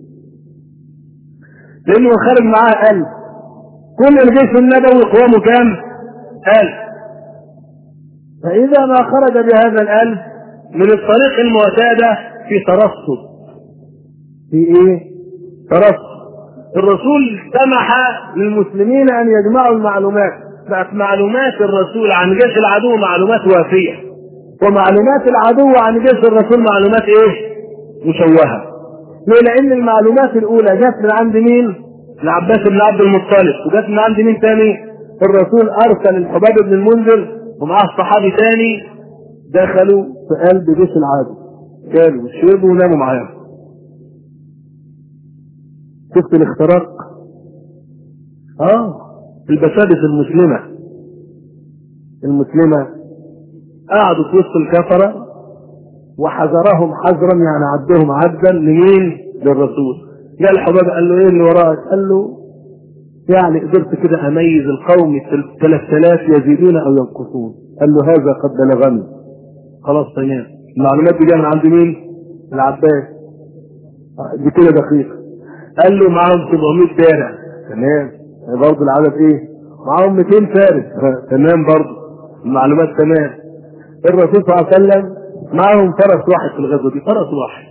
لأنه خرج معاه ألف كل الجيش النبوي قوامه كام؟ ألف فإذا ما خرج بهذا الألف من الطريق المعتادة في ترصد في إيه؟ ترصد الرسول سمح للمسلمين ان يجمعوا المعلومات بقت معلومات الرسول عن جيش العدو معلومات وافيه ومعلومات العدو عن جيش الرسول معلومات ايه مشوهه ليه لان المعلومات الاولى جت من عند مين العباس بن عبد المطلب وجت من عند مين تاني الرسول ارسل الحباب بن المنذر ومعاه صحابي تاني دخلوا في قلب جيش العدو كانوا وشربوا وناموا معاهم شفت الاختراق اه البسادس المسلمة المسلمة قعدوا في وسط الكفرة وحذرهم حذرا يعني عدهم عدا لمين؟ للرسول جاء الحباب قال له ايه اللي وراك؟ قال له يعني قدرت كده اميز القوم 3000 يزيدون او ينقصون قال له هذا قد بلغني خلاص تمام المعلومات دي جايه من عند مين؟ العباس دي كده دقيقه قال له معاهم 700 دارع تمام برضه العدد ايه؟ معاهم 200 فارس تمام برضه المعلومات تمام الرسول صلى الله عليه وسلم معاهم فرس واحد في الغزوه دي فرس واحد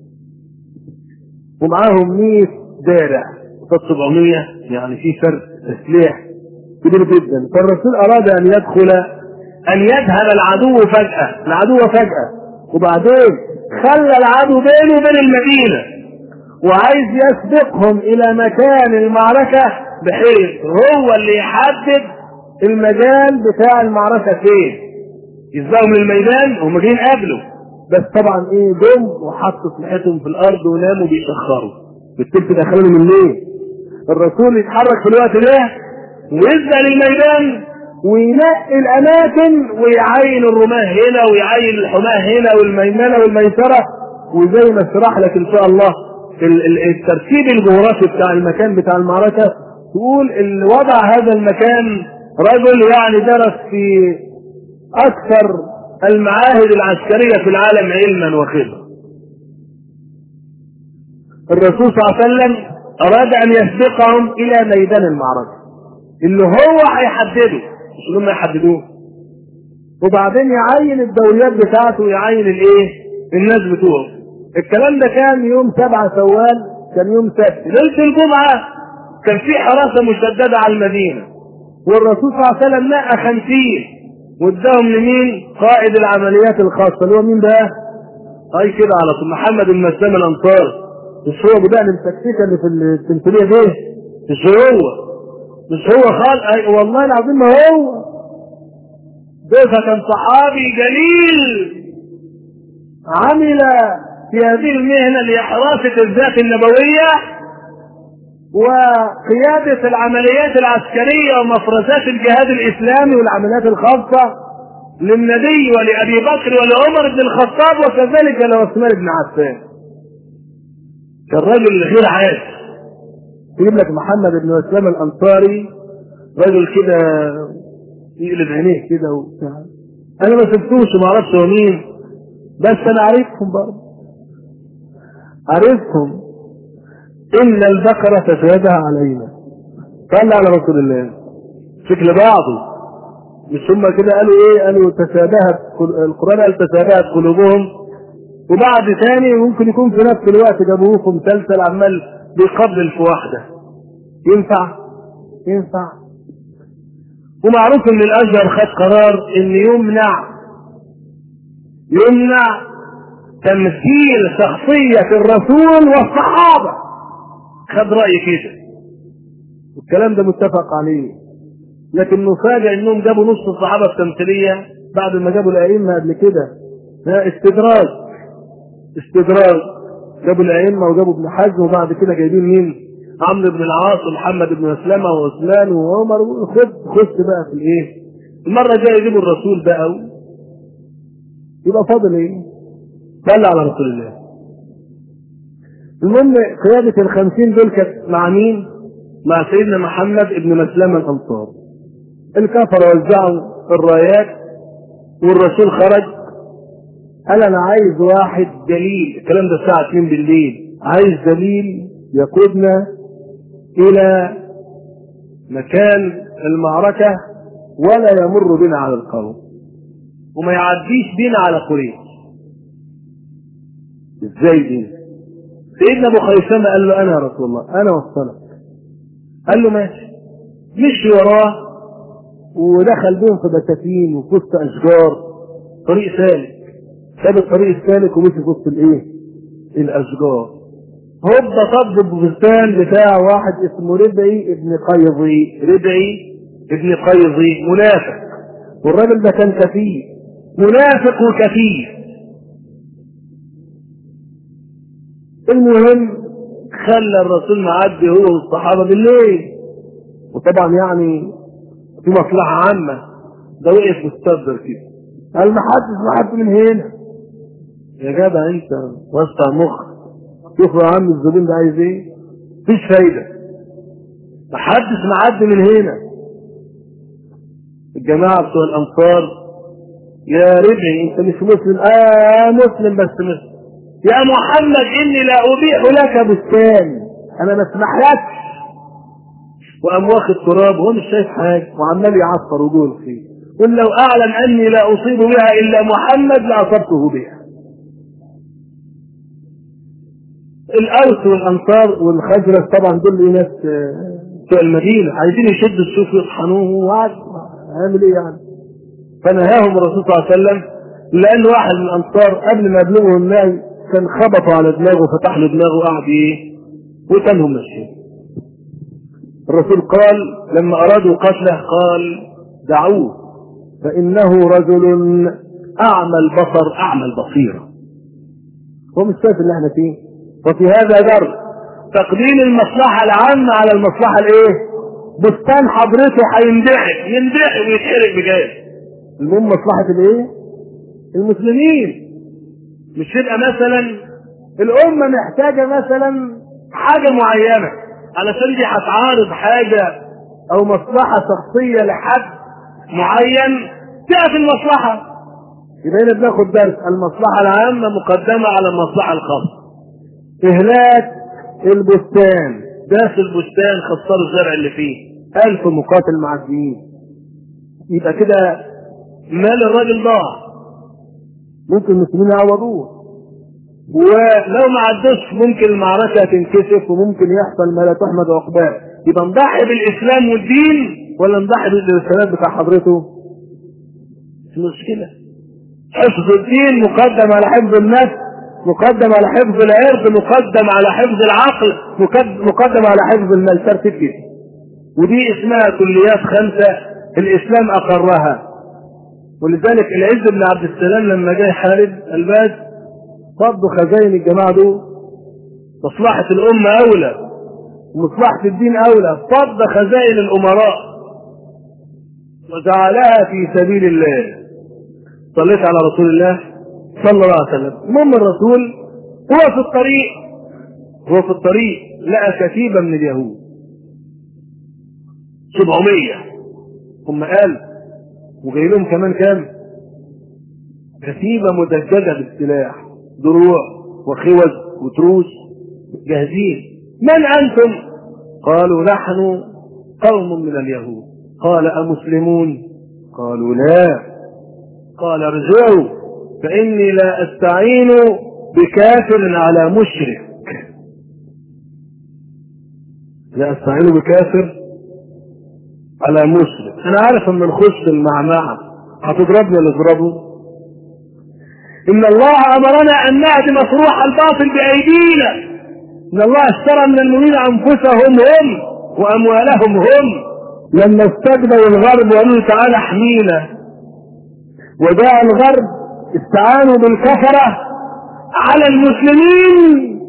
ومعاهم 100 دارع قصاد 700 يعني في فرق تسليح كبير جدا فالرسول اراد ان يدخل ان يذهب العدو فجاه العدو فجاه وبعدين خلى العدو بينه وبين المدينه وعايز يسبقهم الى مكان المعركة بحيث هو اللي يحدد المجال بتاع المعركة فين يسبقوا من الميدان وهم جايين قبله بس طبعا ايه دم وحطوا سلاحتهم في الارض وناموا بيشخروا بالتلت دخلوا من الليل الرسول يتحرك في الوقت ده ويسبق للميدان وينقي الاماكن ويعين الرماه هنا ويعين الحماه هنا والميمنه والميسره وزي ما اشرح لك ان شاء الله الترتيب الجغرافي بتاع المكان بتاع المعركة تقول ان وضع هذا المكان رجل يعني درس في اكثر المعاهد العسكرية في العالم علما وخبرة الرسول صلى الله عليه وسلم اراد ان يسبقهم الى ميدان المعركة اللي هو هيحدده مش هم يحددوه وبعدين يعين الدوريات بتاعته ويعين الايه الناس بتوعه الكلام ده كان يوم سبعة سوال كان يوم سبت ليلة الجمعة كان في حراسة مشددة على المدينة والرسول صلى الله عليه وسلم نقى خمسين واداهم لمين؟ قائد العمليات الخاصة اللي هو مين بقى؟ اي كده على طول محمد بن مسلم الانصار مش هو ابو دقن المسكسكه اللي في التمثيليه دي مش هو مش هو خالص أي والله العظيم ما هو ده كان صحابي جليل عمل في هذه المهنة لحراسة الذات النبوية وقيادة العمليات العسكرية ومفرزات الجهاد الإسلامي والعمليات الخاصة للنبي ولأبي بكر ولعمر بن الخطاب وكذلك لعثمان بن عفان كان رجل غير عادي يجيب لك محمد بن اسلام الانصاري رجل كده يقلب عينيه كده وبتاع انا ما شفتوش وما اعرفش هو مين بس انا عارفهم برضه عارفهم ان البقرة تشابه علينا صلى على رسول الله شكل بعضه مش هم كده قالوا ايه قالوا تشابهت القرآن قال تشابهت قلوبهم وبعد تاني ممكن يكون في نفس الوقت جابوه في مسلسل عمال بيقبل في واحدة ينفع ينفع ومعروف ان الازهر خد قرار ان يمنع يمنع تمثيل شخصية الرسول والصحابة خد رأي كده والكلام ده متفق عليه لكن نفاجئ انهم جابوا نص الصحابة التمثيلية بعد ما جابوا الائمة قبل كده ده استدراج استدراج جابوا الائمة وجابوا ابن حزم وبعد كده جايبين مين؟ عمرو بن العاص ومحمد بن مسلمة وعثمان وعمر وخد خش بقى في الايه؟ المرة الجاية يجيبوا الرسول بقى و... يبقى فاضل ايه؟ صلى على رسول الله. المهم قيادة الخمسين دول كانت مع مين؟ مع سيدنا محمد بن مسلمة الأنصار. الكفر وزعوا الرايات والرسول خرج قال انا عايز واحد دليل الكلام ده الساعة 2 بالليل عايز دليل يقودنا الى مكان المعركة ولا يمر بنا على القوم وما يعديش بينا على قريش ازاي دي سيدنا ابو خيثمة قال له انا يا رسول الله انا وصلك قال له ماشي مشي وراه ودخل بهم في بساتين وفي وسط اشجار طريق سالك ساب الطريق السالك ومشي في وسط الايه؟ الاشجار هوب طب البستان بتاع واحد اسمه ربعي ابن قيظي ربعي ابن قيظي منافق والراجل ده كان كفيف منافق وكفيف المهم خلى الرسول معدي هو والصحابه بالليل وطبعا يعني في مصلحه عامه ده وقف مستبدر كده قال ما حدش معدي من هنا يا جدع انت وسع مخ شوف يا عم الزبون ده عايز ايه مفيش فايده ما حدش معدي من هنا الجماعه بتوع الانصار يا ربعي انت مش مسلم اه مسلم بس مسلم يا محمد اني لا ابيح لك بستان انا ما اسمحلكش وقام واخد تراب وهو مش شايف حاجه وعمال يعصر وجوه فيه قل لو اعلم اني لا اصيب بها الا محمد لاصبته بها الاوس والانصار والخزرج طبعا دول إيه ناس آه، بتوع المدينه عايزين يشدوا السيوف ويطحنوه وعاد هيعمل ايه يعني فنهاهم الرسول صلى الله عليه وسلم لان واحد من الانصار قبل ما يبلغه النهي كان خبطوا على دماغه فتح له دماغه وقعد ايه وتنهم ماشيين الرسول قال لما ارادوا قتله قال دعوه فانه رجل اعمى البصر اعمى البصيره هو مش شايف اللي احنا فيه وفي هذا درس تقديم المصلحة العامة على المصلحة الايه؟ بستان حضرته هيندحك يندحك ويتحرق بجاز. المهم مصلحة الايه؟ المسلمين. مش يبقى مثلا الأمة محتاجة مثلا حاجة معينة علشان دي هتعارض حاجة أو مصلحة شخصية لحد معين تقف المصلحة. يبقى هنا بناخد درس المصلحة العامة مقدمة على المصلحة الخاصة. إهلاك البستان داس البستان خسروا الزرع اللي فيه ألف مقاتل معديين يبقى كده مال الراجل ضاع ممكن المسلمين يعوضوه ولو ما عدوش ممكن المعركة تنكشف وممكن يحصل ما لا تحمد عقباه يبقى نضحي بالإسلام والدين ولا نضحي بالرسالات بتاع حضرته مش مشكلة حفظ الدين مقدم على حفظ النفس مقدم على حفظ العرض مقدم على حفظ العقل مقدم على حفظ المال ترتيب كده ودي اسمها كليات خمسة الإسلام أقرها ولذلك العز بن عبد السلام لما جاي يحارب الباس فضوا خزائن الجماعة دول مصلحة الأمة أولى ومصلحة الدين أولى فض خزائن الأمراء وجعلها في سبيل الله صليت على رسول الله صلى الله عليه وسلم المهم الرسول هو في الطريق هو في الطريق لقى كتيبة من اليهود 700 هم قال وجاي لهم كمان كام كتيبة مدججة بالسلاح دروع وخوذ وتروس جاهزين من أنتم قالوا نحن قوم من اليهود قال أمسلمون قالوا لا قال ارجعوا فإني لا أستعين بكافر على مشرك لا أستعين بكافر على مشرك أنا عارف أن نخش المعمعة هتضربني ولا تضربه إن الله أمرنا أن نأتي مصروح الباطل بأيدينا إن الله اشترى من المؤمنين أنفسهم هم وأموالهم هم لما استكبروا الغرب وقالوا تعالى احمينا وجاء الغرب استعانوا بالكفرة على المسلمين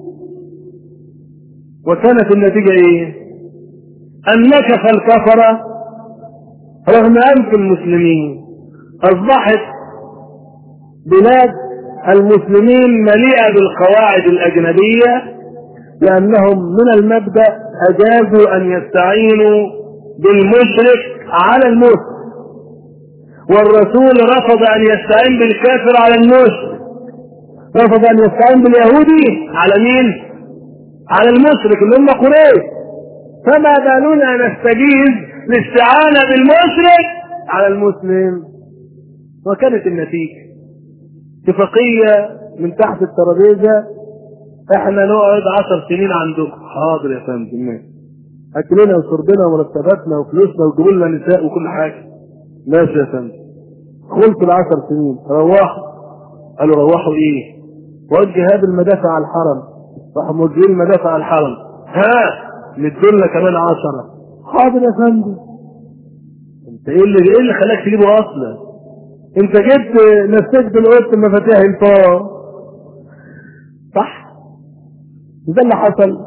وكانت النتيجة ايه ان نكف الكفرة رغم انف المسلمين اصبحت بلاد المسلمين مليئة بالقواعد الاجنبية لانهم من المبدأ اجازوا ان يستعينوا بالمشرك على المسلم والرسول رفض ان يستعين بالكافر على المسلم رفض ان يستعين باليهودي على مين على المشرك اللي هم قريش فما بالنا نستجيز الاستعانة بالمشرك على المسلم وكانت النتيجة اتفاقية من تحت الترابيزة احنا نقعد عشر سنين عندكم حاضر يا فندم ماشي اكلنا وشربنا ومرتباتنا وفلوسنا وجيبوا لنا نساء وكل حاجه ماشي يا فندم خلت العشر سنين روحوا قالوا روحوا ايه وجه هذه المدافع على الحرم راحوا موجهين المدافع على الحرم ها ندوا لنا كمان عشرة حاضر يا فندم انت ايه اللي ايه اللي خلاك تجيبه اصلا انت جبت نسيت بالقط مفاتيح الفار صح ده اللي حصل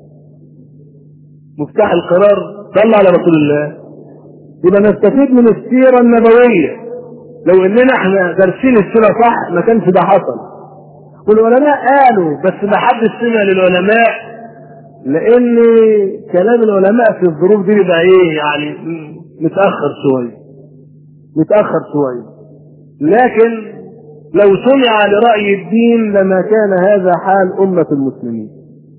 مفتاح القرار صلى على رسول الله يبقى نستفيد من السيرة النبوية لو اننا احنا دارسين السيرة صح ما كانش ده حصل والعلماء قالوا بس ما حدش سمع للعلماء لان كلام العلماء في الظروف دي بيبقى ايه يعني متاخر شويه متاخر شويه لكن لو سمع لراي الدين لما كان هذا حال امه المسلمين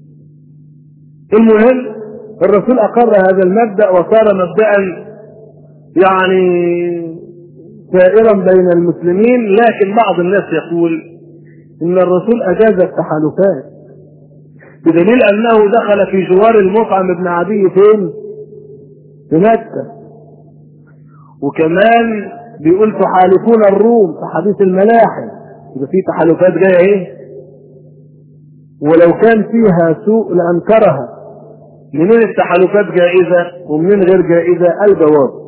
المهم الرسول اقر هذا المبدا وصار مبدا يعني سائرا بين المسلمين لكن بعض الناس يقول ان الرسول اجاز التحالفات بدليل انه دخل في جوار المطعم بن عدي فين في مكة وكمان بيقول تحالفون الروم في حديث الملاحم يبقى في تحالفات جايه ايه ولو كان فيها سوء لانكرها منين التحالفات جائزه ومنين غير جائزه الجواب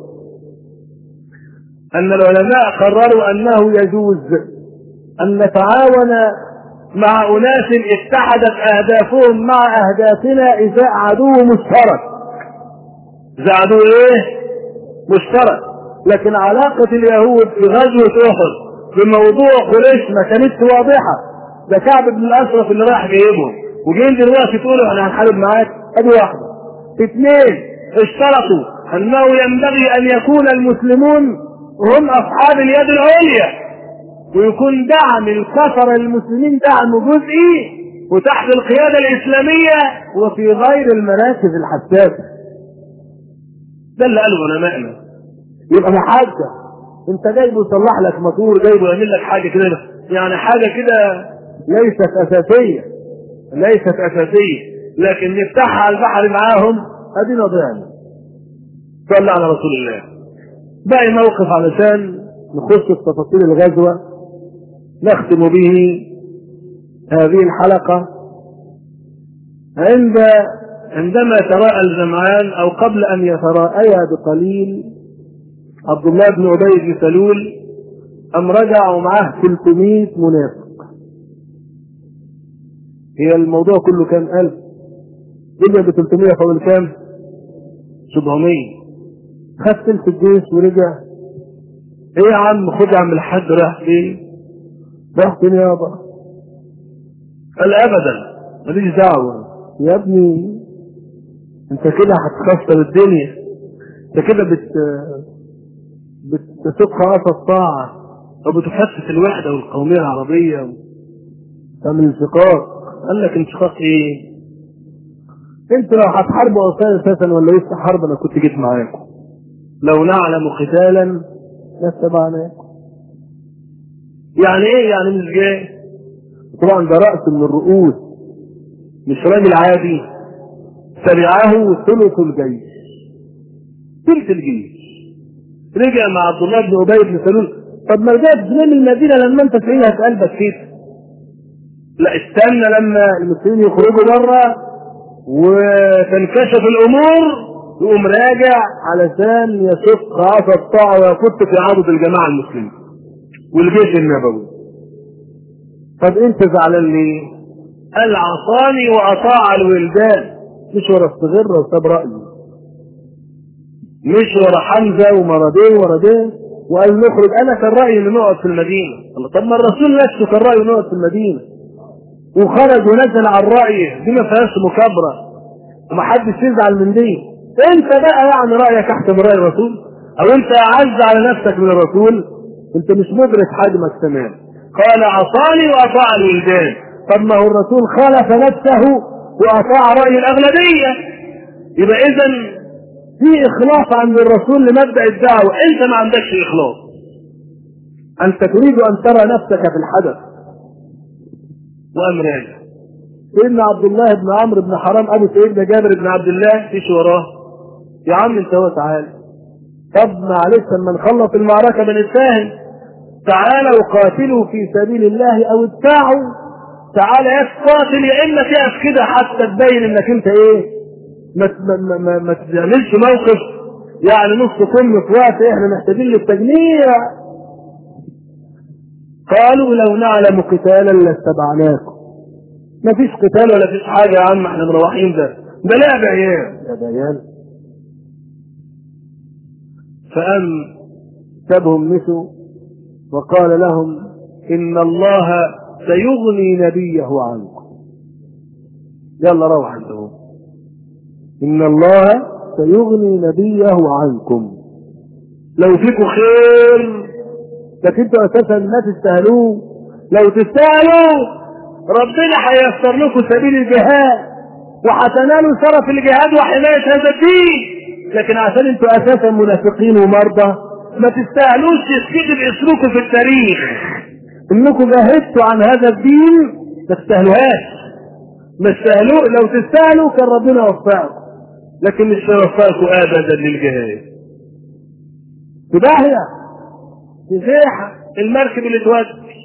ان العلماء قرروا انه يجوز ان نتعاون مع أناس اتحدت أهدافهم مع أهدافنا إذا عدو مشترك إذا عدو إيه؟ مشترك لكن علاقة اليهود في غزوة أحد بموضوع قريش ما كانتش واضحة ده كعب بن الأشرف اللي راح جايبهم وجايين دلوقتي تقولوا احنا هنحارب معاك ادي واحدة اثنين اشترطوا انه ينبغي ان يكون المسلمون هم اصحاب اليد العليا ويكون دعم الكفر المسلمين دعم جزئي وتحت القيادة الإسلامية وفي غير المراكز الحساسة ده اللي قاله علمائنا يبقى محاجة انت جايبه يصلح لك موتور جايبه يعمل لك حاجة كده يعني حاجة كده ليست أساسية ليست أساسية لكن نفتحها على البحر معاهم ادينا ضيعنا صلى على رسول الله باقي موقف علشان نخش في تفاصيل الغزوه نختم به هذه الحلقة عند عندما تراءى الجمعان أو قبل أن يتراءيا بقليل عبد الله بن أبي بن سلول أم رجع ومعه 300 منافق هي الموضوع كله كام ألف رجع ب 300 فوق كام 700 خد تلت الجيش ورجع ايه يا عم خد يا عم الحاج راح فين راح فين يابا قال ابدا ماليش دعوه يا ابني انت كده هتخسر الدنيا انت كده بت بتسوق خلاص الطاعه وبتحسس الوحده والقوميه العربيه تعمل انشقاق قال لك انشقاق ايه؟ انت لو هتحاربوا اصلا اساسا ولا لسه حرب انا كنت جيت معاكم لو نعلم قتالا لاتبعناكم يعني ايه يعني مش جاي طبعا ده رأس من الرؤوس مش راجل عادي تبعه ثلث الجيش ثلث الجيش رجع مع عبد الله بن ابي بن سلول طب ما رجعت من المدينه لما انت تعيها في قلبك كده لا استنى لما المسلمين يخرجوا بره وتنكشف الامور يقوم راجع علشان يشق عصا الطاعه ويكت في عضد الجماعه المسلمين والجيش النبوي طب انت زعلان ليه؟ قال عصاني واطاع الولدان مش ورا الصغير وساب رايه مش ورا حمزه ومرضين وردين وقال نخرج انا كان رايي ان نقعد في المدينه الله طب ما الرسول نفسه كان رايه نقعد في المدينه وخرج ونزل عن رايه دي ما فيهاش مكابره ومحدش يزعل من دي انت بقى يعني رايك احسن من راي الرسول او انت اعز على نفسك من الرسول انت مش مدرك حجمك تمام قال عصاني واطاع الولدان طب ما هو الرسول خالف نفسه واطاع راي الاغلبيه يبقى اذا في اخلاص عند الرسول لمبدا الدعوه انت ما عندكش اخلاص انت تريد ان ترى نفسك في الحدث وامر راجع سيدنا عبد الله بن عمرو بن حرام ابو سيدنا جابر بن عبد الله فيش وراه يا عم انت هو تعالى طب معلش اما نخلص المعركه بنتفاهم تعالوا قاتلوا في سبيل الله او ادفعوا تعالى يا قاتل يا اما تقف كده حتى تبين انك انت ايه ما ما ما, ما تعملش موقف يعني نص كم في وقت احنا محتاجين للتجميع قالوا لو نعلم قتالا لاتبعناكم ما فيش قتال ولا فيش حاجه يا عم احنا مروحين ده ده لعب عيال يا بيان فأم سابهم مشوا وقال لهم إن الله سيغني نبيه عنكم يلا روح عندهم إن الله سيغني نبيه عنكم لو فيكم خير لكن انتوا اساسا ما تستاهلوه لو تستاهلوا ربنا هيسر لكم سبيل الجهاد وهتنالوا شرف الجهاد وحمايه هذا الدين لكن عشان انتوا اساسا منافقين ومرضى ما تستاهلوش تسكتوا باسمكم في التاريخ انكم جاهدتوا عن هذا الدين ما تستاهلوهاش ما تستاهلوه لو تستاهلوا كان ربنا وفقكم لكن مش هيوفقكم ابدا للجهاد في داهيه في زيحه المركب اللي تودي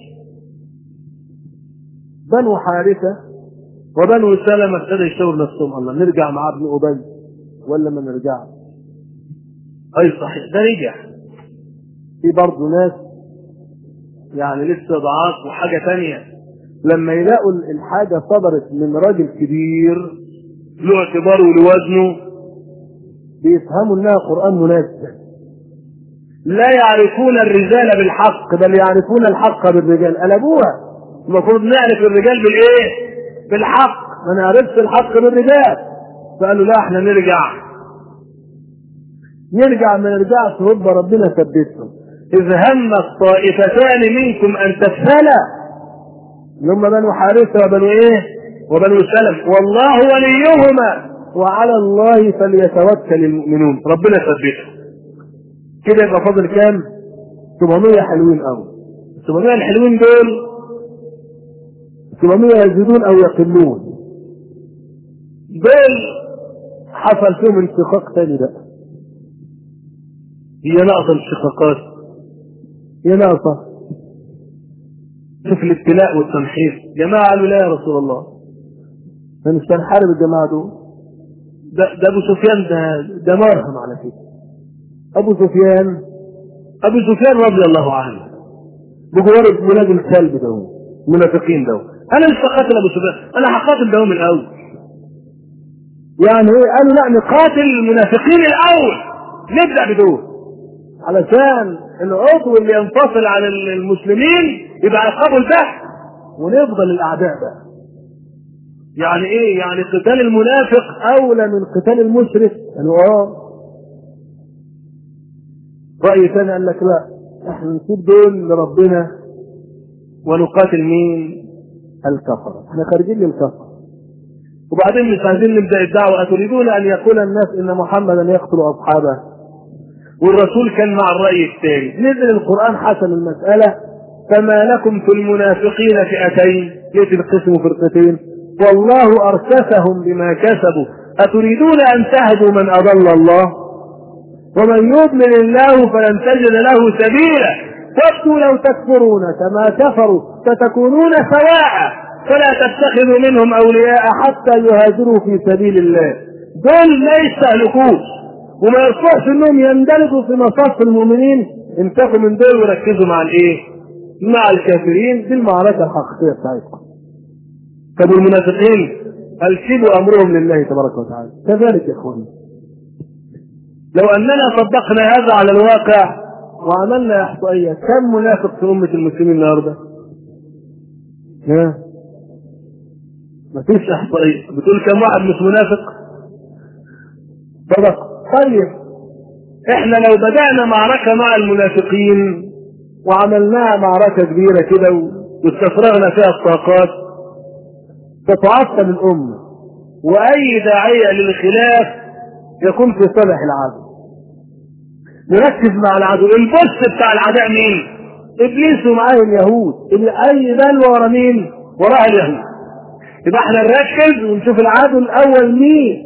بنو حارثه وبنو سلمه ابتدى يشاور نفسهم الله نرجع مع ابن ابي ولا ما نرجعش اي صحيح ده رجع في برضه ناس يعني لسه ضعاف وحاجة تانية لما يلاقوا الحاجة صدرت من راجل كبير له اعتباره ولوزنه بيفهموا انها قرآن مناسب لا يعرفون الرجال بالحق بل يعرفون الحق بالرجال قلبوها المفروض نعرف الرجال بالايه بالحق ما نعرفش الحق بالرجال فقالوا لا احنا نرجع نرجع ما نرجعش رب ربنا ثبتهم إذ هم الطائفتان منكم أن تفشلا اللي هم بنو حارثة وبنو إيه؟ وبنو سلم والله وليهما وعلى الله فليتوكل المؤمنون ربنا ثبتهم كده يبقى فاضل كام؟ 700 حلوين قوي 700 الحلوين دول 700 يزيدون أو يقلون دول حصل فيهم انشقاق تاني بقى هي ناقصة الشقاقات هي ناقصة شوف الابتلاء والتمحيص جماعة قالوا لا يا رسول الله احنا مش هنحارب الجماعة دول ده, ده ابو سفيان ده ده مرهم على كده ابو سفيان ابو سفيان رضي الله عنه بجوار ولاد الكلب ده منافقين ده انا مش هقاتل ابو سفيان انا هقاتل ده من الاول يعني ايه قالوا لا نقاتل قاتل المنافقين الاول نبدا بدول علشان العضو اللي ينفصل عن المسلمين يبقى عقابه البحث ونفضل الاعداء بقى يعني ايه يعني قتال المنافق اولى من قتال المشرك قالوا اه راي ثاني قال لك لا احنا نسيب دول لربنا ونقاتل مين الكفره احنا خارجين للكفره وبعدين مش عايزين نبدا الدعوه أتريدون أن يقول الناس إن محمدا يقتل أصحابه والرسول كان مع الراي الثاني نزل القرآن حسم المسألة فما لكم في المنافقين فئتين ليش القسم فرقتين والله أركسهم بما كسبوا أتريدون أن تهدوا من أضل الله ومن يضلل الله فلن تجد له سبيلا وابتوا لو تكفرون كما كفروا ستكونون سواء فلا تتخذوا منهم أولياء حتى يهاجروا في سبيل الله دول ما يستهلكوش وما يصلحش انهم يندرجوا في مصاف المؤمنين انتقوا من دول وركزوا مع الايه؟ مع الكافرين دي المعركه الحقيقيه بتاعتكم طب والمنافقين هل سيبوا امرهم لله تبارك وتعالى كذلك يا اخواني لو اننا طبقنا هذا على الواقع وعملنا احصائيه كم منافق في امه المسلمين النهارده؟ ها؟ مفيش احصائيه بتقول كم واحد مش منافق؟ صدق طيب احنا لو بدأنا معركة مع المنافقين وعملناها معركة كبيرة كده واستفرغنا فيها الطاقات تتعطل الأمة وأي داعية للخلاف يكون في صالح العدو نركز مع العدو البص بتاع العداء مين؟ إبليس ومعاه اليهود اللي أي دلوة ورا مين؟ وراء اليهود يبقى احنا نركز ونشوف العدو الأول مين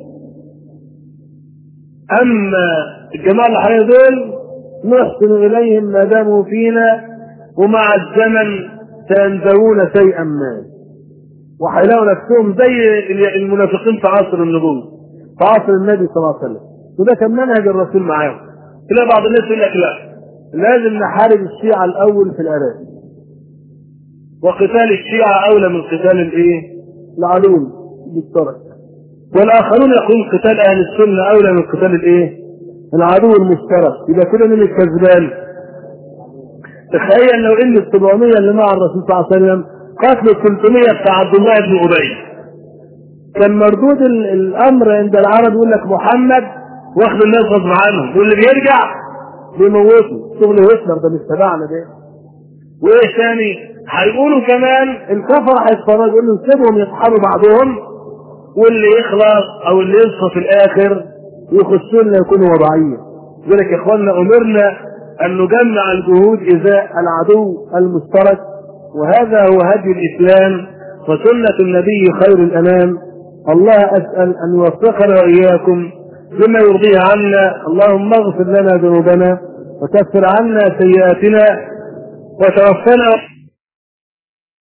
اما الجماعه اللي حوالينا دول نحسن اليهم ما داموا فينا ومع الزمن سينزوون شيئا ما وهيلاقوا نفسهم زي المنافقين في عصر النبوة في عصر النبي صلى الله عليه وسلم وده كان منهج الرسول معاهم تلاقي بعض الناس يقول لك لا لازم نحارب الشيعة الأول في العراق وقتال الشيعة أولى من قتال الإيه؟ العلوم بالترك والاخرون يقولون قتال اهل السنه اولى من قتال الايه؟ العدو المشترك يبقى كده مين الكسبان؟ تخيل لو ان ال 700 اللي مع الرسول صلى الله عليه وسلم قتلوا ال 300 بتاع عبد الله بن ابي كان مردود الامر عند العرب يقول لك محمد واخد الناس غصب عنهم واللي بيرجع بيموتوا شغل هتلر ده مش تبعنا ده وايه ثاني؟ هيقولوا كمان الكفر هيتفرجوا يقولوا سيبهم يطحنوا بعضهم واللي يخلص او اللي يصفى في الاخر يخشون يكونوا وضعيه لذلك يا اخواننا امرنا ان نجمع الجهود ازاء العدو المشترك وهذا هو هدي الاسلام وسنه النبي خير الانام الله اسال ان يوفقنا واياكم بما يرضيه عنا اللهم اغفر لنا ذنوبنا وكفر عنا سيئاتنا وتوفنا